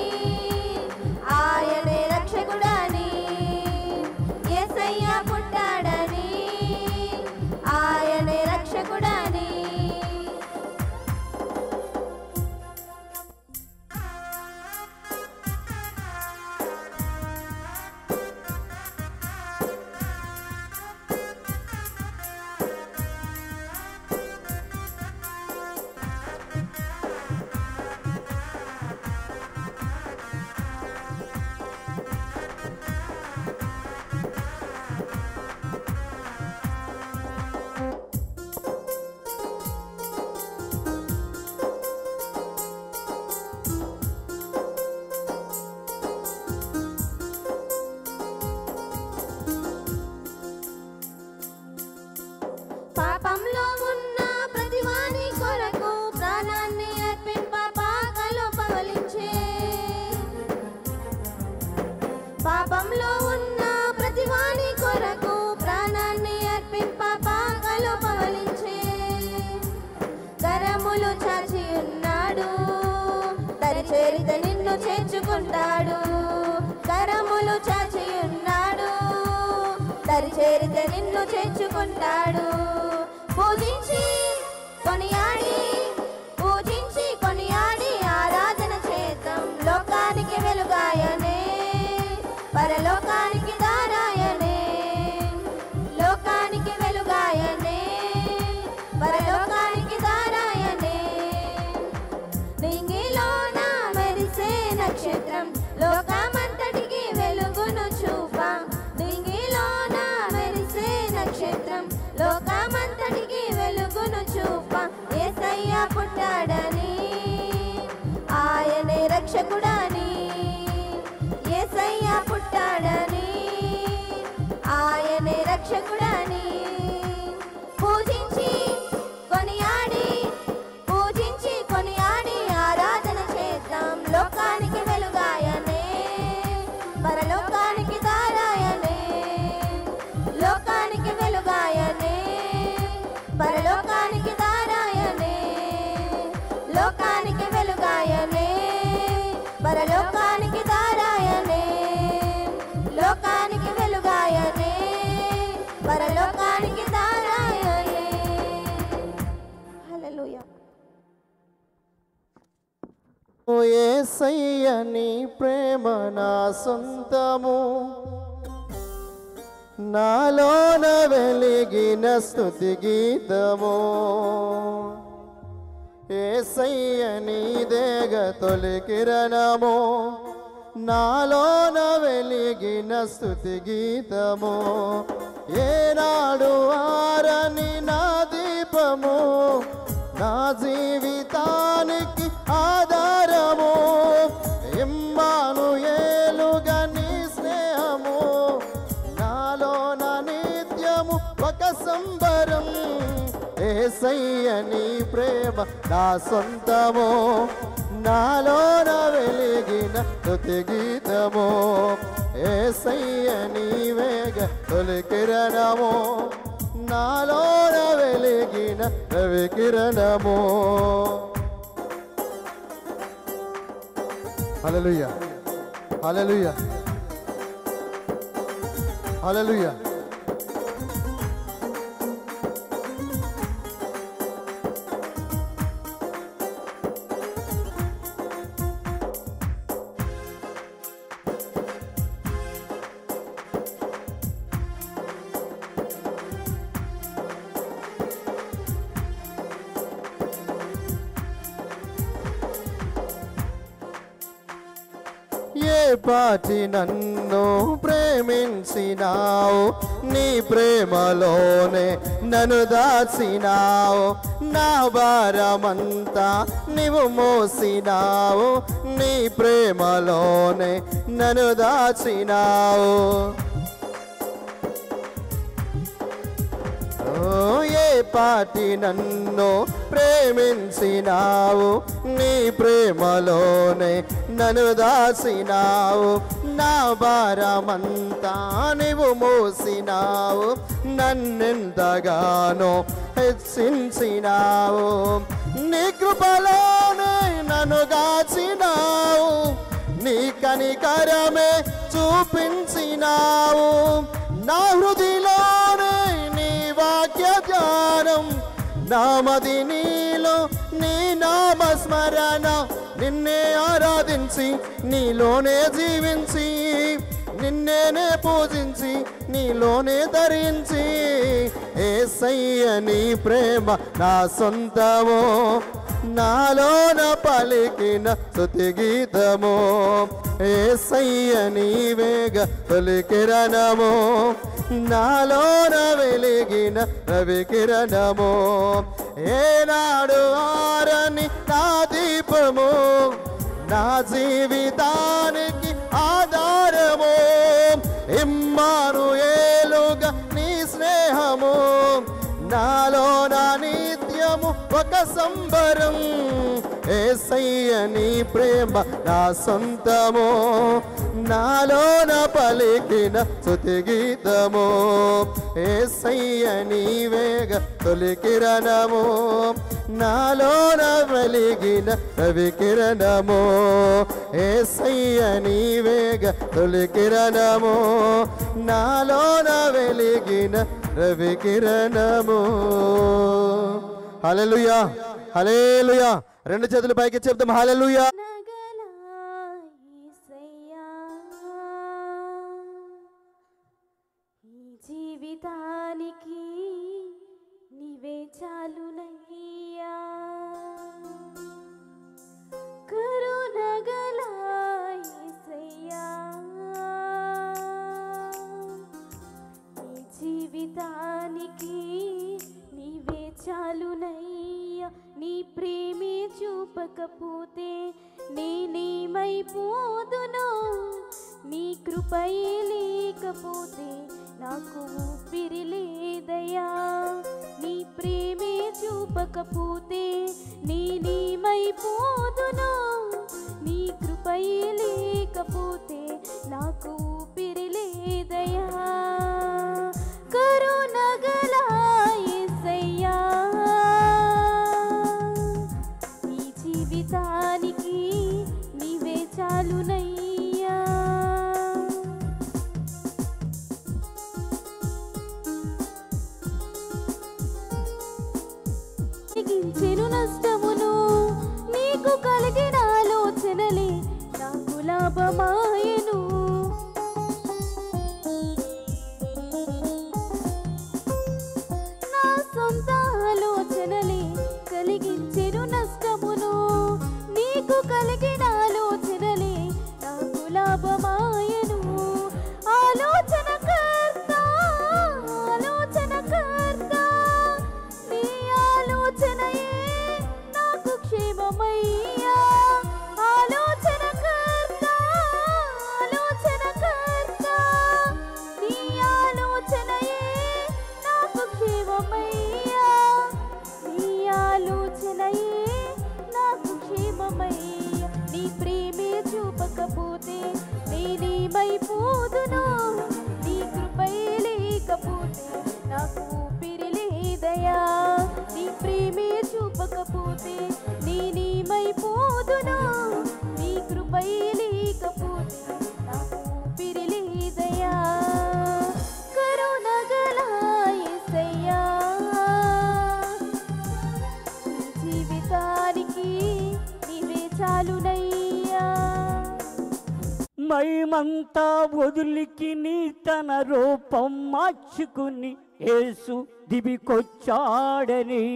S7: ఆయనే రక్షకుడని యేసయ్య పుట్టాడని ఆయనే రక్షకుడని పాపంలో ఉన్న ప్రతివాని కొరకు ప్రాణాన్ని అర్పింప పాకలో పవలించే పాపంలో ఉన్న ప్రతివాని కొరకు ప్రాణాన్ని అర్పింప పాకలో పవలించే కరములు చాచి ఉన్నాడు దరి చేరిత నిన్ను చేర్చుకుంటాడు కరములు చాచి ఉన్నాడు దరి చేరిత నిన్ను చేర్చుకుంటాడు పూజించి కొనియాడి పూజించి కొనియాడి ఆరాధన చేద్దాం లోకానికి వెలుగాయనే పరలోకానికి దారాయనే లోకానికి వెలుగాయనే పరలోకానికి దారాయనే నింగిలోన మెరిసే నక్షత్రం లోకమంతటికి వెలుగును చూప నింగిలోన మెరిసే నక్షత్రం లోకమంతటికి వెలుగును చూప యేసయ్య పుట్టాడని ఆయనే రక్షకుడని యేసయ్య పుట్టాడని ఆయనే రక్షకుడని
S8: ఏసయ్య నీ ప్రేమ నా సొంతము నాలోన వెలిగిన స్థుతి గీతము ఏసయ్య నీదేగ తొలి కిరణము నాలోన వెలిగిన స్థుతి గీతము ఏనాడు ఆరని నా దీపము నా జీవితానికి ఆధారము ఇమ్మాను ఏలుగా నీ స్నేహము నాలో నా నిత్యము ఒక సంబరం ఏసయ్య నీ ప్రేమ నా సొంతము నాలోన వెలిగిన తుతి గీతము ఏసయ్య నీ వేగ తొలి కిరణము నాలోన వెలిగిన రవి కిరణము హల్లెలూయా హల్లెలూయా హల్లెలూయా ఏ పాటి నన్ను ప్రేమించినావు నీ ప్రేమలోనే నన్ను దాచినావు నా భారమంతా నీవు మోసినావు నీ ప్రేమలోనే నన్ను దాచినావు ఓ, ఏ పాటి నన్ను ప్రేమించినావు నీ ప్రేమలోనే నన్ను దాసినావు నా భారమంతా నీవు మోసినావు నన్నెంతగానో హెచ్చించినావు నీ కృపలోనే నన్ను గాచినావు నీ కనికరమే చూపించినావు నా హృదిలోనే నీ వాక్య ధ్యానం నామది నీలో నీ నామస్మరణ నిన్నే ఆరాధించి నీలోనే జీవించి నిన్నేనే పూజించి నీలోనే ధరించి ఏసయ్య నీ ప్రేమ నా సొంతము నాలోన పలికిన స్తుతి గీతము ఏసయ్య నీ వేగ తొలి కిరణము నాలోన వెలిగిన రవి కిరణము ఏనాడు ఆరని నా దీపము నా జీవితానికి ఆధారము ఇమ్మాను ఏలుగా నీ స్నేహము నాలో నా నిత్యము ఒక సంబరం ఏసయ్య నీ ప్రేమ నా సొంతము నాలోన పలికిన స్తుతి గీతము ఏసయ్య నీ వేగ తొలి కిరణము నాలోన వెలిగిన రవి కిరణము ఏసయ్య నీ వేగ తొలి కిరణము నాలోన వెలిగిన రవి కిరణము హల్లెలూయా హల్లెలూయా రెండు చేతులు పైకి చెప్తాం హల్లెలూయా
S2: ఈ జీవితానికి నీవే చాలునయ్యా కరుణగల యేసయ్యా ఈ జీవితానికి నీవే చాలునయ్యా నీ ప్రేమే చూపకపోతే నేనేమైపోదును నీ కృపయే లేకపోతే నాకు ఊపిరి లేదయ్యా నీ ప్రేమే చూపకపోతే నేనేమైపోదును నీ కృపయే లేకపోతే నాకు ఊపిరి లేదయ్యా కరుణగల యేసయ్యా ఈ జీవితానికి నీవే చాలునయ్యా తగ్గించెను నష్టమును నీకు కలిగిన ఆలోచన లాభమాయను నా సొంత ఆలోచనలే కలిగించెను నష్టమును నీకు కలిగిన ఆలోచనలే నాకు లాభమాయను ఆలోచన కర్త ఆలోచన కర్త నీ ఆలోచనయే నాకు క్షేమమయ్యా ఆలోచన కర్త ఆలోచన కర్త నీ ఆలోచనయే నాకు క్షేమమయ్యా నీ ఆలోచనయే నాకు క్షేమమయ్యా నీ ప్రేమే చూపకపోతే నేనేమైపోదును నీ కృపయే లేకపోతే నాకు ఊపిరి లేదయా నీ ప్రేమే చూపకపోతే నేనేమైపోదును నీ కృపయే లేకపోతే నాకు ఊపిరి లేదయా కరుణగల యేసయ్యా ఈ జీవితానికి నీవే చాలునయ్యా
S9: మైమంతా వదిలికి నీ తన రూపం మార్చుకుని యేసు దివికొచ్చాడని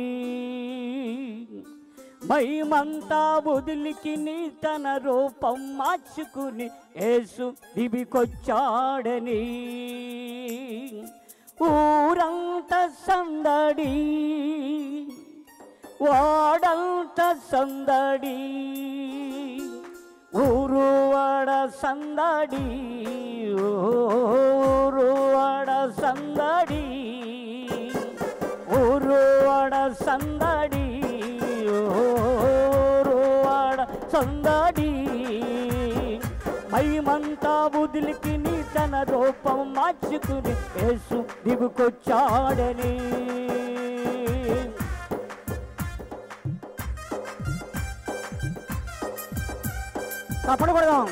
S9: మైమంతా వదిలికి నీ తన రూపం మార్చుకుని యేసు దివికొచ్చాడని ఊరంత సందడి వాడంత సందడి ఊరువాడ సందడి ఊరువాడ సందడి ఊరువాడ సందడి ఊరువాడ సందడి మైమంతా బుదిలికి నీ తన రూపం మార్చుకుని యేసు దిగుకొచ్చాడని తప్పడు కొడదాం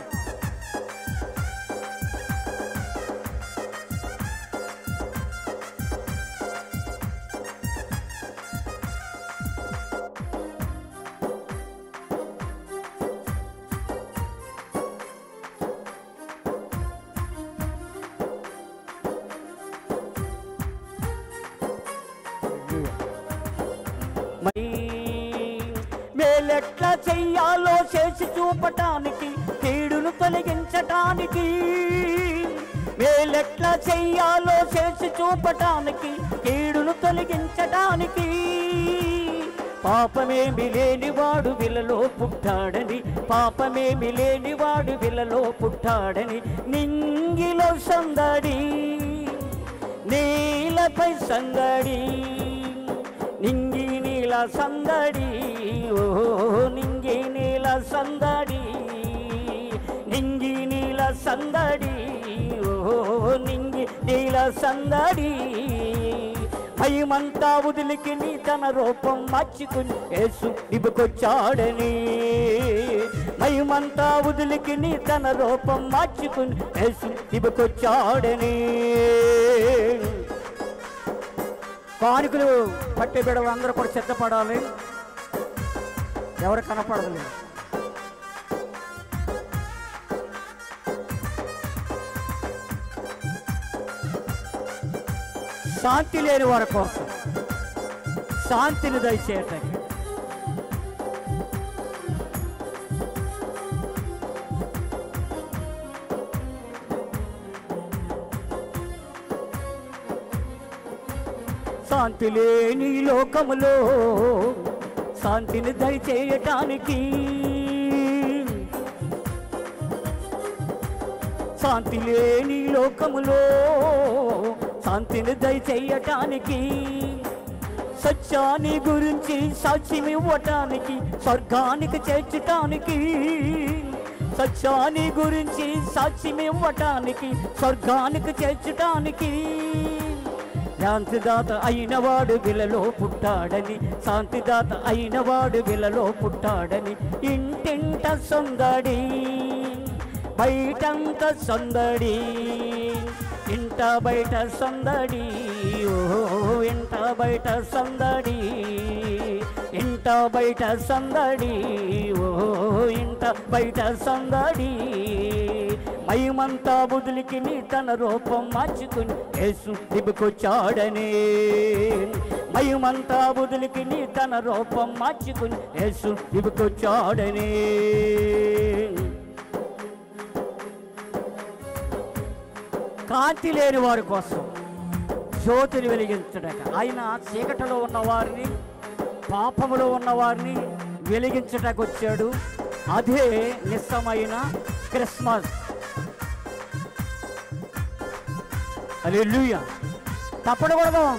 S9: మరి మేలెట్లా చెయ్యాలో చేసి చూపటానికి కీడును తొలగించటానికి మేలెట్లా చెయ్యాలో చేసి చూపటానికి కీడును తొలగించటానికి పాపమేమి లేనివాడు విలలో పుట్టాడని పాపమేమి లేనివాడు విలలో పుట్టాడని నింగిలో సందడి నీలపై సందడి నింగి నీల సందడి ఓ నింగి నీల సందడి నింగి నీల సందడి ఓ నింగి నీల సందడి భయమంతా వదిలికి నీ తన రూపం మార్చుకుని యేసు దిబుకొచ్చాడని భయమంతా వదిలికి నీ తన రూపం మార్చుకుని యేసు దిబుకొచ్చాడని కానుకలు పట్టే బిడవ అందరూ కూడా సిద్ధపడాలి ఎవరు కనపడదు శాంతి లేని వారి కోసం శాంతిని దయచేయటానికి శాంతి లేని లోకములో శాంతిని దయచేయటానికి శాంతి లేని లోకములో శాంతిని దయచేయటానికి సత్యాన్ని గురించి సాక్ష్యం ఇవ్వటానికి స్వర్గానికి చేర్చటానికి సత్యాన్ని గురించి సాక్ష్యం ఇవ్వటానికి స్వర్గానికి చేర్చటానికి శాంతిదాత అయినవాడు విలలో పుట్టాడని శాంతిదాత అయినవాడు విలలో పుట్టాడని ఇంటింట సందడి బయటంత సందడి ఇంట బయట సందడి ఓ ఇంట బయట సందడి ఇంట ఇంట బయట సందడి ఓ ఇంట బయట సందడి మయమంతా బుదులికి నీ తన రూపం మార్చుకుని యేసు దిబుకొచ్చాడని మయమంతా బుదులికి నీ తన రూపం మార్చుకుని యేసు దిబుకొచ్చాడని కాంతి లేని వారి కోసం జ్యోతిని వెలిగించడక ఆయన చీకటిలో ఉన్న వారిని పాపములో ఉన్న వారిని వెలిగించటకు వచ్చాడు అదే నిస్సమైన క్రిస్మస్ అలెలుయ తప్పడు కొడదాం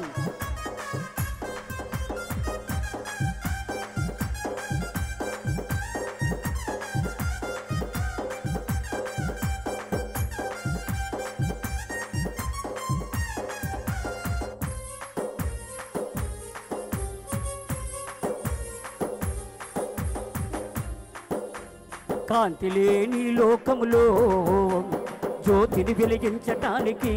S9: కాంతి లేని లోకములో జ్యోతిని వెలిగించటానికి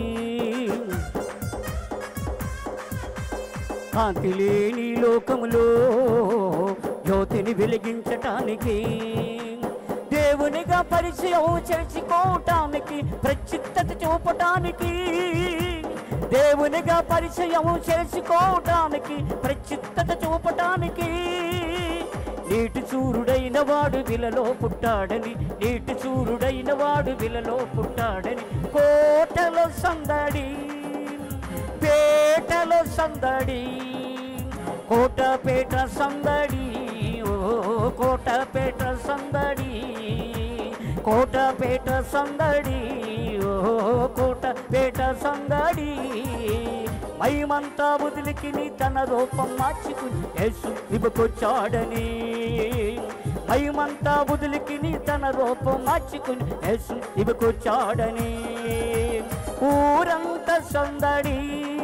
S9: కాంతి లేని లోకములో జ్యోతిని వెలిగించటానికి దేవునిగా పరిచయం చేర్చుకోవటానికి ప్రచిత్తత చూపటానికి దేవునిగా పరిచయం చేసుకోవటానికి ప్రచిత్తత చూపటానికి నీటి చూరుడైన వాడు విలలో పుట్టాడని నీటి చూరుడైన వాడు విలలో పుట్టాడని కోటలో సందడి పేటలో సందడి కోట పేట సందడి ఓ కోట పేట సందడి కోట పేట సందడి ఓ కోట పేట సందడి మహిమంతా బుదిలికి నీ తన రూపం మార్చుకుని యేసు ఇవ్వకొచ్చాడని మహిమంతా బుదిలికి నీ తన రూపం మార్చుకుని యేసు ఇవ్వకొచ్చాడని ఊరంత సందడి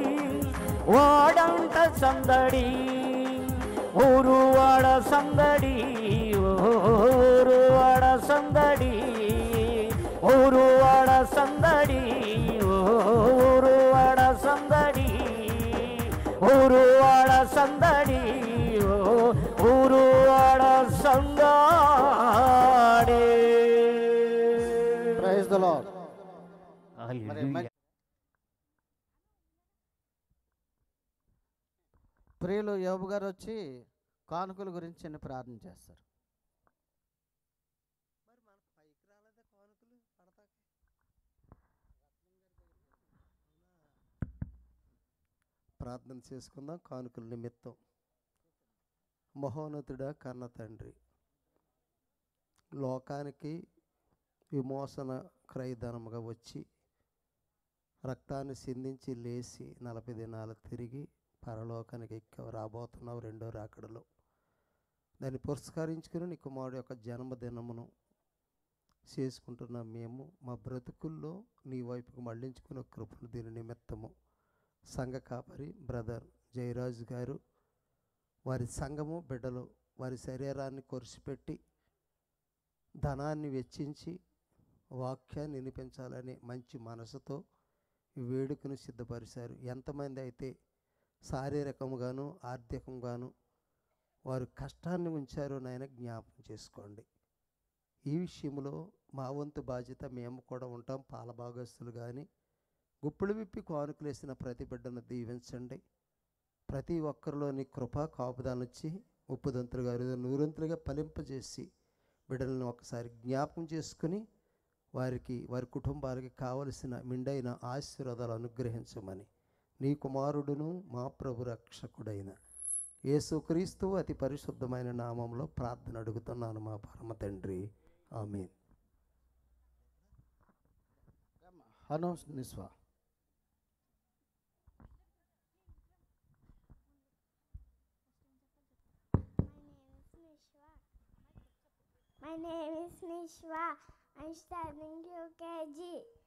S9: వాడంత సందడి ఊరు వాడ సందడి ఊరు వాడ సందడి ఊరు వాడ సందడి ఊరు వాడ సందడి ఊరు వాడ సందడి ఊరు వాడ సందడి
S1: ప్రైజ్ ద లార్డ్ మరి
S9: హల్లెలూయా.
S1: మ- ప్రియులు యోబు గారు వచ్చి కానుకల గురించి చిన్న ప్రార్థన చేస్తారు
S8: ప్రార్థన చేసుకుందాం కానుకల నిమిత్తం మహోన్నతుడా కన్న తండ్రి లోకానికి విమోచన క్రయధనముగా వచ్చి రక్తాన్ని సిందించి లేచి నలభై దినాలు తిరిగి పరలోకానికి ఎక్కి రాబోతున్నావు రెండో రాకడలో దాన్ని పురస్కరించుకుని నీ కుమారుడు యొక్క జన్మదినమును చేసుకుంటున్న మేము మా బ్రతుకుల్లో నీ వైపుకు మళ్ళించుకున్న కృపను దీని నిమిత్తము సంఘ కాపరి బ్రదర్ జయరాజు గారు వారి సంఘము బిడ్డలు వారి శరీరాన్ని కొరిసిపెట్టి ధనాన్ని వెచ్చించి వాక్యాన్ని వినిపించాలని మంచి మనసుతో ఈ వేడుకను సిద్ధపరిచారు ఎంతమంది అయితే శారీరకంగాను ఆర్థికంగాను వారు కష్టాన్ని ఉంచారో నాయన జ్ఞాపకం చేసుకోండి ఈ విషయంలో మా వంతు బాధ్యత మేము కూడా ఉంటాం పాలభాగస్తులు కానీ గుప్పులు విప్పి కానుకలేసిన ప్రతి బిడ్డను దీవించండి ప్రతి ఒక్కరిలోని కృప కాపుదానొచ్చి ఉప్పుదంతులుగా అరుదు నూరంతులుగా ఫలింపజేసి బిడ్డలను ఒకసారి జ్ఞాపకం చేసుకుని వారికి వారి కుటుంబాలకి కావలసిన మిండైన ఆశీర్వాదాలు అనుగ్రహించమని నీ కుమారుడును మా ప్రభు రక్షకుడైన యేసుక్రీస్తు అతి పరిశుద్ధమైన నామంలో ప్రార్థన అడుగుతున్నాను మా పరమ తండ్రి ఆమెన్
S1: హను నిస్వా
S10: My name is Nishwa. I'm studying UKG.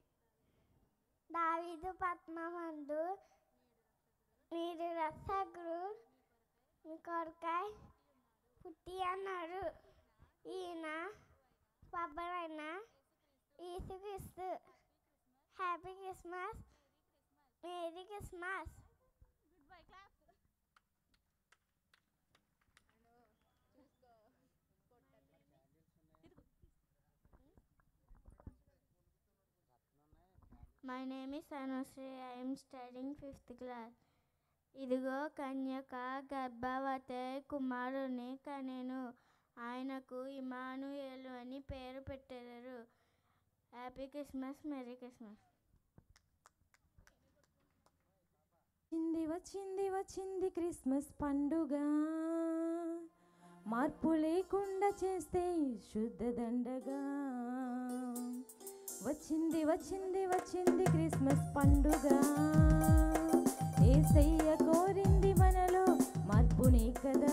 S10: దావీదు పద్మమందు మీరు రసగురు మీ కొరకాయ పుట్టి అన్నాడు ఈయన పబ్బరైన ఈసుక్రీస్తు happy Christmas merry Christmas my name is Anushree I'm studying fifth class ఇదిగో కన్యక గర్భవతి కుమారుని కనెను ఆయనకు ఇమానుయేలు అని పేరు పెట్టారు హ్యాపీ క్రిస్మస్ మెరీ క్రిస్మస్
S11: వచ్చింది వచ్చింది వచ్చింది క్రిస్మస్ పండుగ మార్పు లేకుండా చేస్తే శుద్ధ దండగా వచ్చింది వచ్చింది వచ్చింది క్రిస్మస్ పండుగ ఏసయ్య కోరింది మనలో మార్పునే కదా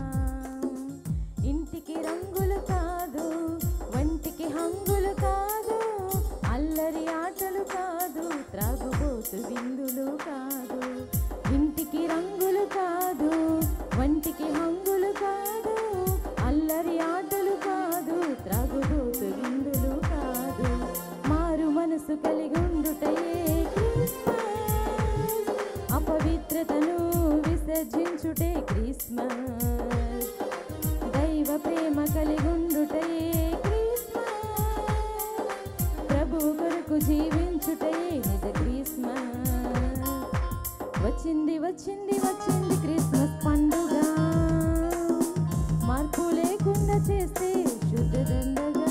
S11: ఇంటికి రంగులు కాదు వంటికి హంగులు కాదు అల్లరి ఆటలు కాదు త్రాగుబోతు విందులు కాదు ఇంటికి రంగులు కాదు వంటికి హంగులు కాదు అల్లరి ఆటలు కాదు త్రాగుబోతు విందులు కాదు మారు మనసు కలిగి ఉండుటయే క్రిస్మస్ అపవిత్రతను విసర్జించుటే క్రిస్మస్ దైవ ప్రేమ కలిగి ఉండుటయే క్రిస్మస్ ప్రభు కొరకు జీవించుటయే నిజ క్రిస్మస్ వచ్చింది వచ్చింది వచ్చింది క్రిస్మస్ పండుగ మార్పు లేకుండా చేస్తే శుద్ధ దండగా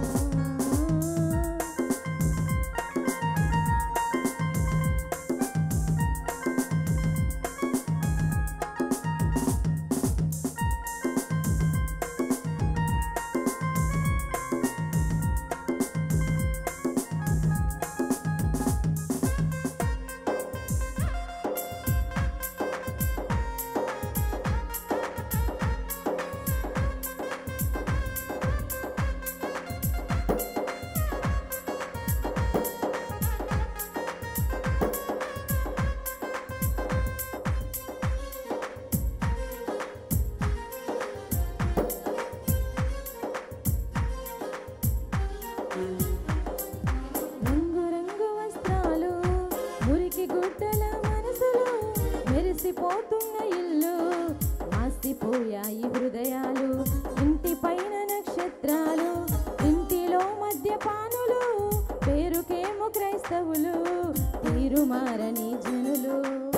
S11: రంగు రంగు వస్త్రాలు మురికి గుడ్డల మనసులు మెరిసిపోతున్న ఇల్లు మాసిపోయాయి హృదయాలు ఇంటి పైన నక్షత్రాలు ఇంటిలో మద్యపానులు పేరుకేమో క్రైస్తవులు తీరు మారని జనులు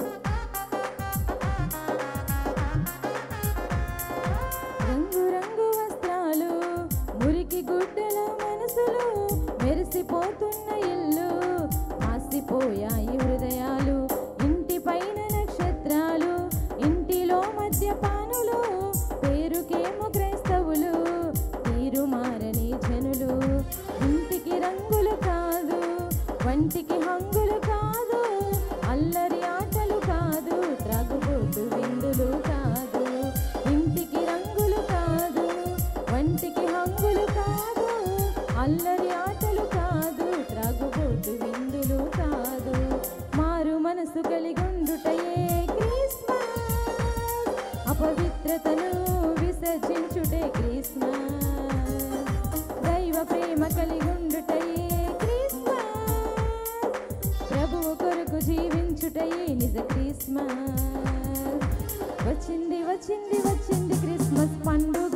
S11: రంగు రంగు వస్త్రాలు మురికి గుడ్డల మనసులు మెరిసిపోతున్న ఇల్లు మాసిపోయాయి హృదయాలు ఇంటి పైన నక్షత్రాలు ఇంటిలో మద్యపానులు పేరుకేమో క్రైస్తవులు తీరు మారని జనులు ఇంటికి రంగులు కాదు వంటికి హంగులు కాదు అల్లరి ఆటలు కాదు త్రాగుబోతు విందులు కాదు ఇంటికి రంగులు కాదు వంటికి హంగులు కాదు అల్లరి ఆటలు కాదు త్రాగుబోతు విందులు కాదు మారు మనసు కలిగుండుటయే క్రిస్మస్ అపవిత్రతను విసర్జించుటే క్రిస్మస్ దైవ ప్రేమ కలిగుండుటయే క్రిస్మస్ ప్రభువు కొరకు జీవించుటయే నిజ క్రిస్మస్ వచ్చింది వచ్చింది వచ్చింది క్రిస్మస్ పండుగ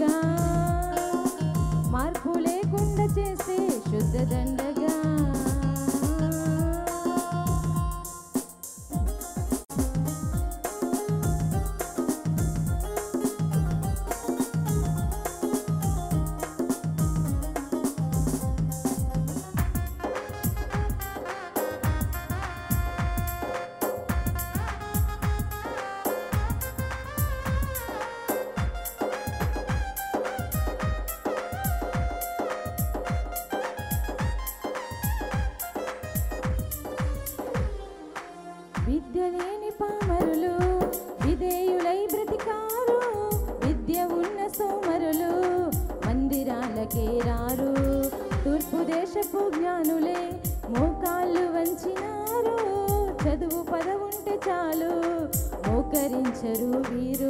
S11: మార్పు లేకుండా చేసే శుద్ధ దండగా విద్య లేని పామరులు విధేయులై బ్రతికారు విద్య ఉన్న సోమరులు మందిరాలకే రారు తూర్పు దేశపు జ్ఞానులే మోకాళ్ళు వంచినారు చదువు పదవుంటే చాలు మోకరించరు వీరు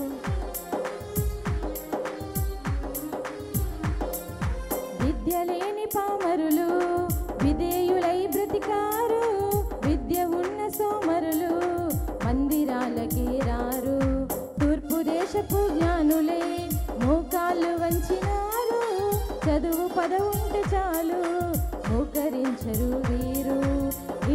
S11: విద్య లేని పామరులు విధేయులై బ్రతికారు విద్య ఉన్న సోమరులు మందిరాలకి రారు తూర్పు దేశపు జ్ఞానులే మోకాళ్ళు వంచినారు చదువు పదవుంటే చాలు మోకరించరు వీరు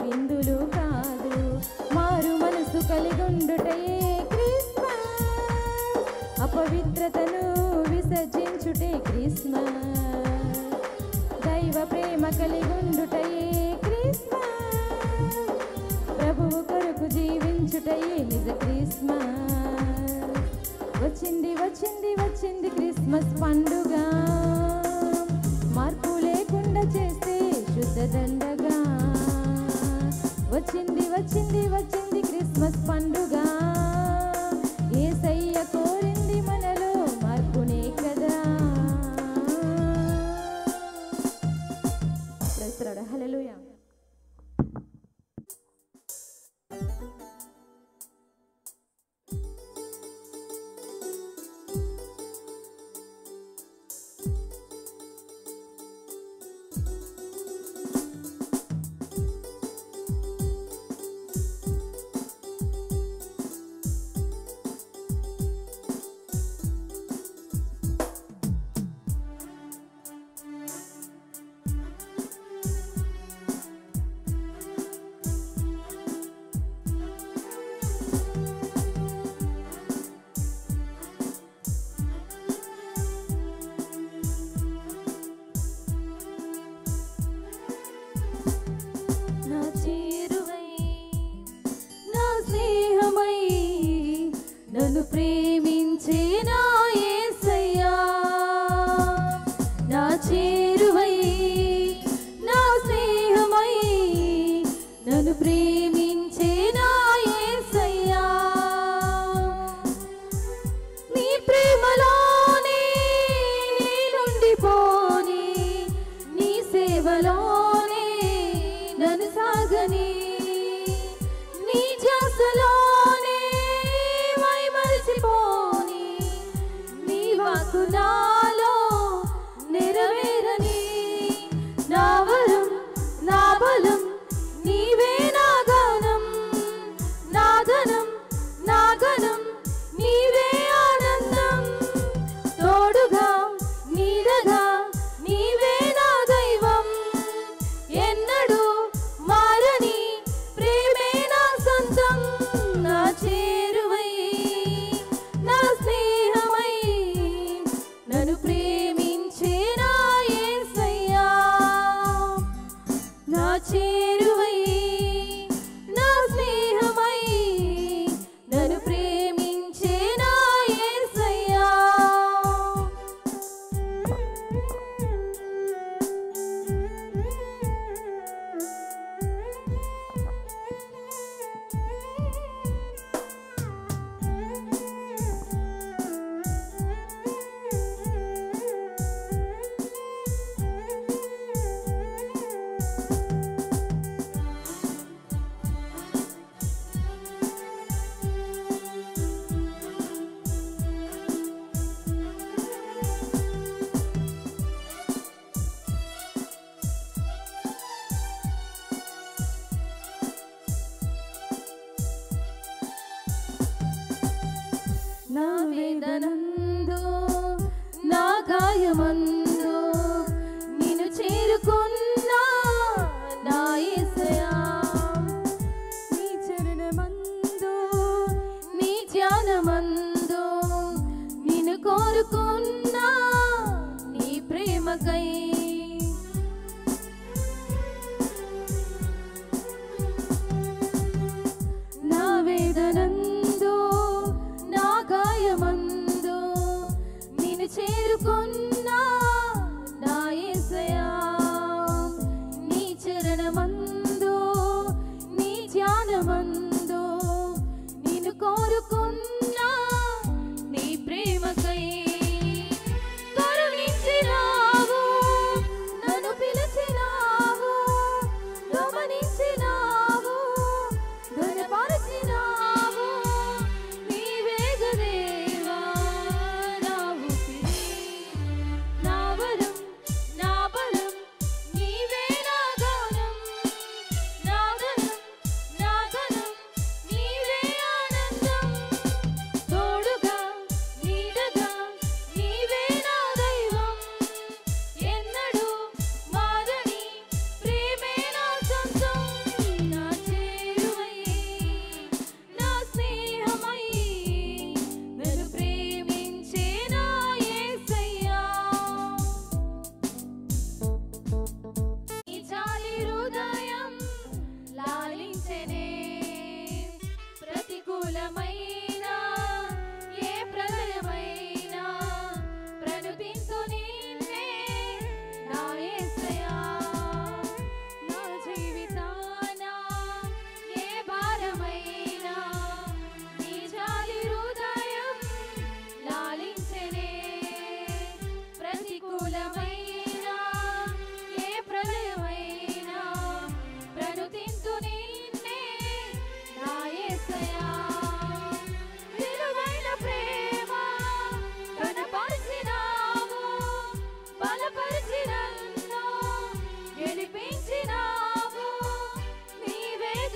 S11: విందులు కాదు మారు మనసు కలిగుండుటయే క్రిస్మస్ అపవిత్రతను విసర్జించుటే క్రిస్మస్ దైవ ప్రేమ కలిగుండుటయే క్రిస్మస్ ప్రభువు కొరకు జీవించుటయే నిజ క్రిస్మస్ వచ్చింది వచ్చింది వచ్చింది క్రిస్మస్ పండుగ మార్పు లేకుండా చేస్తే శుద్ధ దండగా వచ్చింది వచ్చింది వచ్చింది క్రిస్మస్ పండుగ ఏసయ్య కోరింది మనలో మార్పునే కదా ప్రైస్తలాడు హల్లెలూయా నా చేరువై నా స్నేహమై నన్ను ప్రేమించే నా యేసయ్యా నా చేరువై నా స్నేహమై నన్ను ప్రేమించే నా యేసయ్యా నీ ప్రేమలోనే నేనుండిపోని నీ సేవలోనే నన్ను సాగని నీ ధ్యాసలోనే మై మరిచిపోని నీ వాకు నాలో నెరవేరని నా వరం నా బలం నీవే నాగా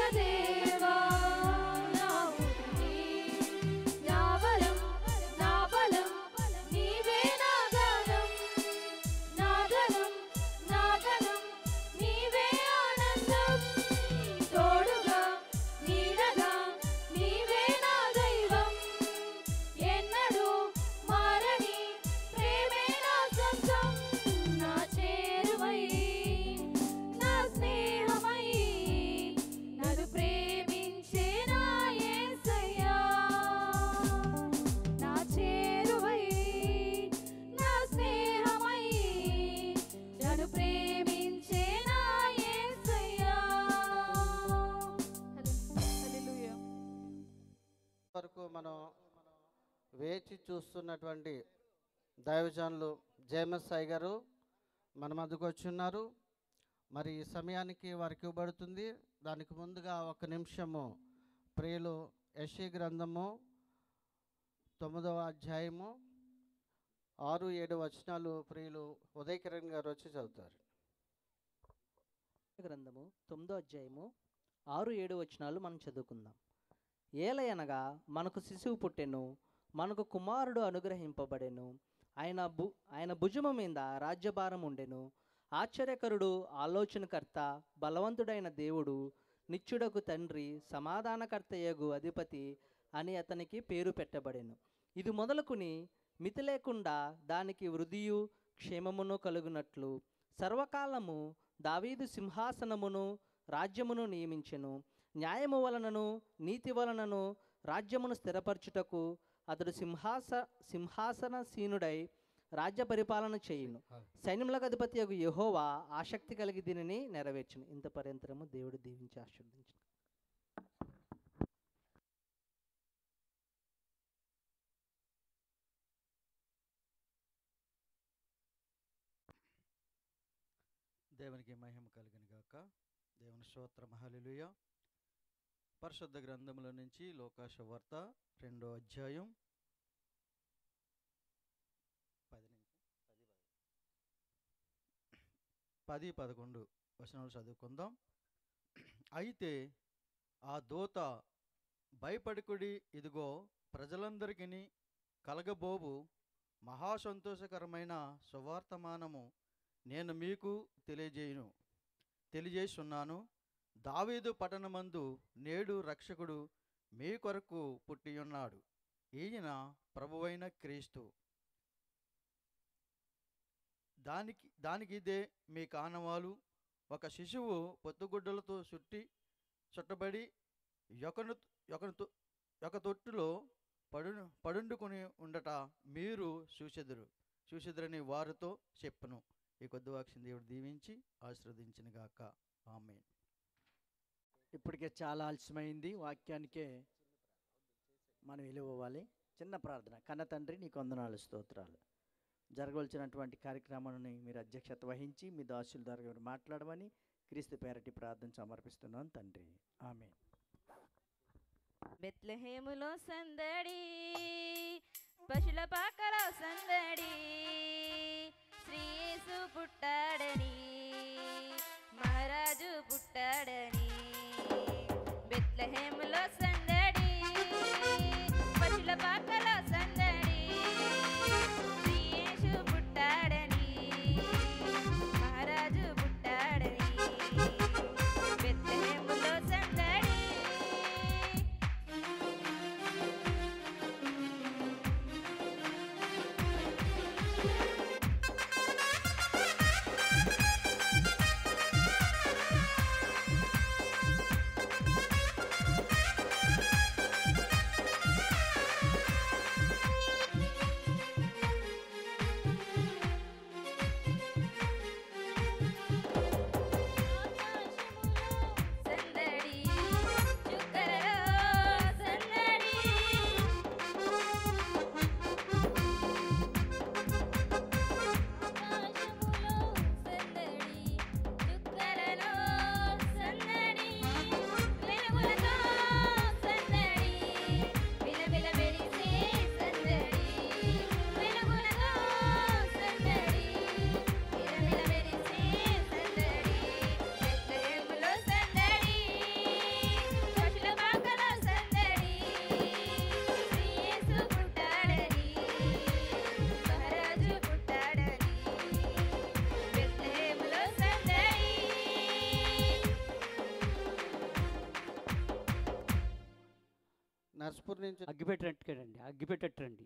S2: దేవా నా ఊపిరి నా బలం నా బలం నీవే నా గానం నా ధనం నా ధనం నీవే ఆనందం తోడుగా నీడగా నీవే నా దైవం ఎన్నడూ మారని ప్రేమే నా సొంతం నా చేరువై నా స్నేహమై నన్ను ప్రేమించే నా యేసయ్యా నా చేరువై నా స్నేహమై నన్ను ప్రేమించే నా యేసయ్యా హల్లెలూయా
S1: వరకు మనం వేచి చూస్తున్నటువంటి దైవజనులు జేమస్ సాయి గారు మన మధ్యకు వచ్చి ఉన్నారు మరి ఈ సమయానికి వారికి ఇవ్వబడుతుంది దానికి ముందుగా ఒక నిమిషము ప్రియులు యశీ గ్రంథము తొమ్మిదవ అధ్యాయము ఆరు ఏడు వచనాలు ప్రియులు ఉదయ్ కిరణ్ గారు వచ్చి చదువుతారు
S12: గ్రంథము తొమ్మిదో అధ్యాయము ఆరు ఏడు వచనాలు మనం చదువుకుందాం ఏలయనగా మనకు శిశువు పుట్టెను మనకు కుమారుడు అనుగ్రహింపబడెను ఆయన భు ఆయన భుజము మీద రాజ్యభారం ఉండెను ఆశ్చర్యకరుడు ఆలోచనకర్త బలవంతుడైన దేవుడు నిత్యుడకు తండ్రి సమాధానకర్తయగు అధిపతి అని అతనికి పేరు పెట్టబడెను ఇది మొదలుకుని మితి లేకుండా దానికి వృద్ధియు క్షేమమును కలుగునట్లు సర్వకాలము దావీదు సింహాసనమును రాజ్యమును నియమించెను న్యాయము వలనను నీతి వలనను రాజ్యమును స్థిరపరచుటకు అతడు సింహాస సింహాసనసీనుడై రాజ్య పరిపాలన చేయును సైన్యములకు అధిపతి యొక్క యహోవా ఆసక్తి కలిగి దీనిని నెరవేర్చును ఇంత పర్యంతరము దేవుడు దీవించి ఆశీర్వదించును
S13: దేవునికి మహిమ కలిగిన గాక దేవుని స్తోత్ర మహలిలుయ పరిశుద్ధ గ్రంథముల నుంచి లోకాశ వార్త రెండో అధ్యాయం పది నుంచి పది పది పదకొండు వచనాలు చదువుకుందాం అయితే ఆ దూత భయపడుకుడి ఇదిగో ప్రజలందరికీ కలగబోబు మహాసంతోషకరమైన సువార్తమానము నేను మీకు తెలియజేయును తెలియజేస్తున్నాను దావీదు పట్టణమందు నేడు రక్షకుడు మీ కొరకు పుట్టియున్నాడు ఈయన ప్రభువైన క్రీస్తు దానికి దానికి ఇదే మీ కానవాలు ఒక శిశువు పొత్తుగుడ్డలతో చుట్టి చుట్టబడి యొకను యొకను తొ- యొక్క తొట్టులో పడు పడుండుకొని ఉండట మీరు చూచెదురు చూచెదురని వారితో చెప్పును ఈ కొద్ది వాక్యం దేవుడు దీవించి ఆశీర్వదించిన గాక ఆమె
S14: ఇప్పటికే చాలా ఆలస్యమైంది వాక్యానికే మనం వెలువ్వాలి చిన్న ప్రార్థన కన్న తండ్రి నీకు వందనాలు స్తోత్రాలు జరగవలసినటువంటి కార్యక్రమాన్ని మీరు అధ్యక్షత వహించి మీ దాసుల ద్వారా మీరు మాట్లాడమని క్రీస్తు పేరటి ప్రార్థన సమర్పిస్తున్నాను తండ్రి ఆమె
S2: బెత్లెహేములో సందడి పశుల పాకలో సందడి శ్రీయేసు పుట్టాడని మహారాజు పుట్టాడని బెత్లెహేములో సందడి పశుల పాకలో సందడి శ్రీయేసు పుట్టాడని మహారాజు పుట్టాడని బెత్లెహేములో సందడి సందడి చుక్కలలో సందడి
S1: నర్స్పూర్ నుంచి
S15: అగ్గిపెట్టండి అగ్గిపెట్టండి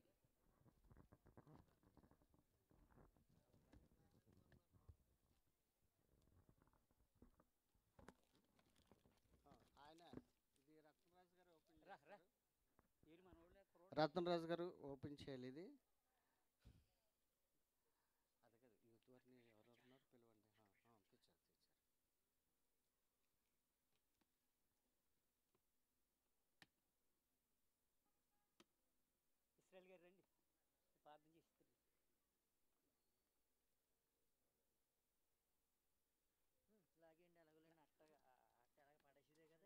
S1: రత్నరాజు గారు ఓపెన్ చేయాలి ఇది
S15: ఇస్రాయల్ గారు రండి ప్రార్థన చేస్తారు
S3: లాగేయండి అలాగోలేండి అట్టగా అట్ట ఎలాగ పడేసేదే కదా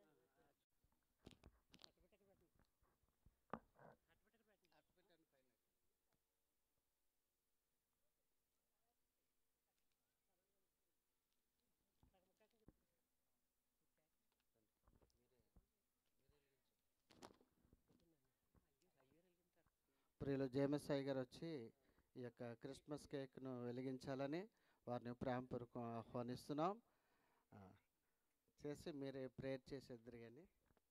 S1: ప్రియులు జేమసాయి గారు వచ్చి ఈ యొక్క క్రిస్మస్ కేక్ను వెలిగించాలని వారిని ప్రేమపూర్వకం ఆహ్వానిస్తున్నాం ఆ, చేసి మీరే ప్రేయర్ చేసేద్దరు కానీ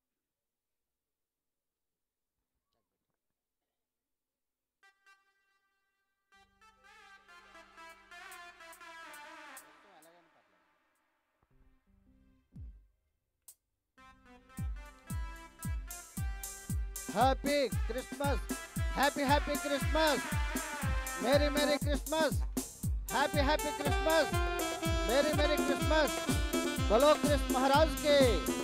S1: happy Christmas happy happy Christmas merry merry Christmas happy happy Christmas merry merry Christmas बोलो कृष्ण महाराज के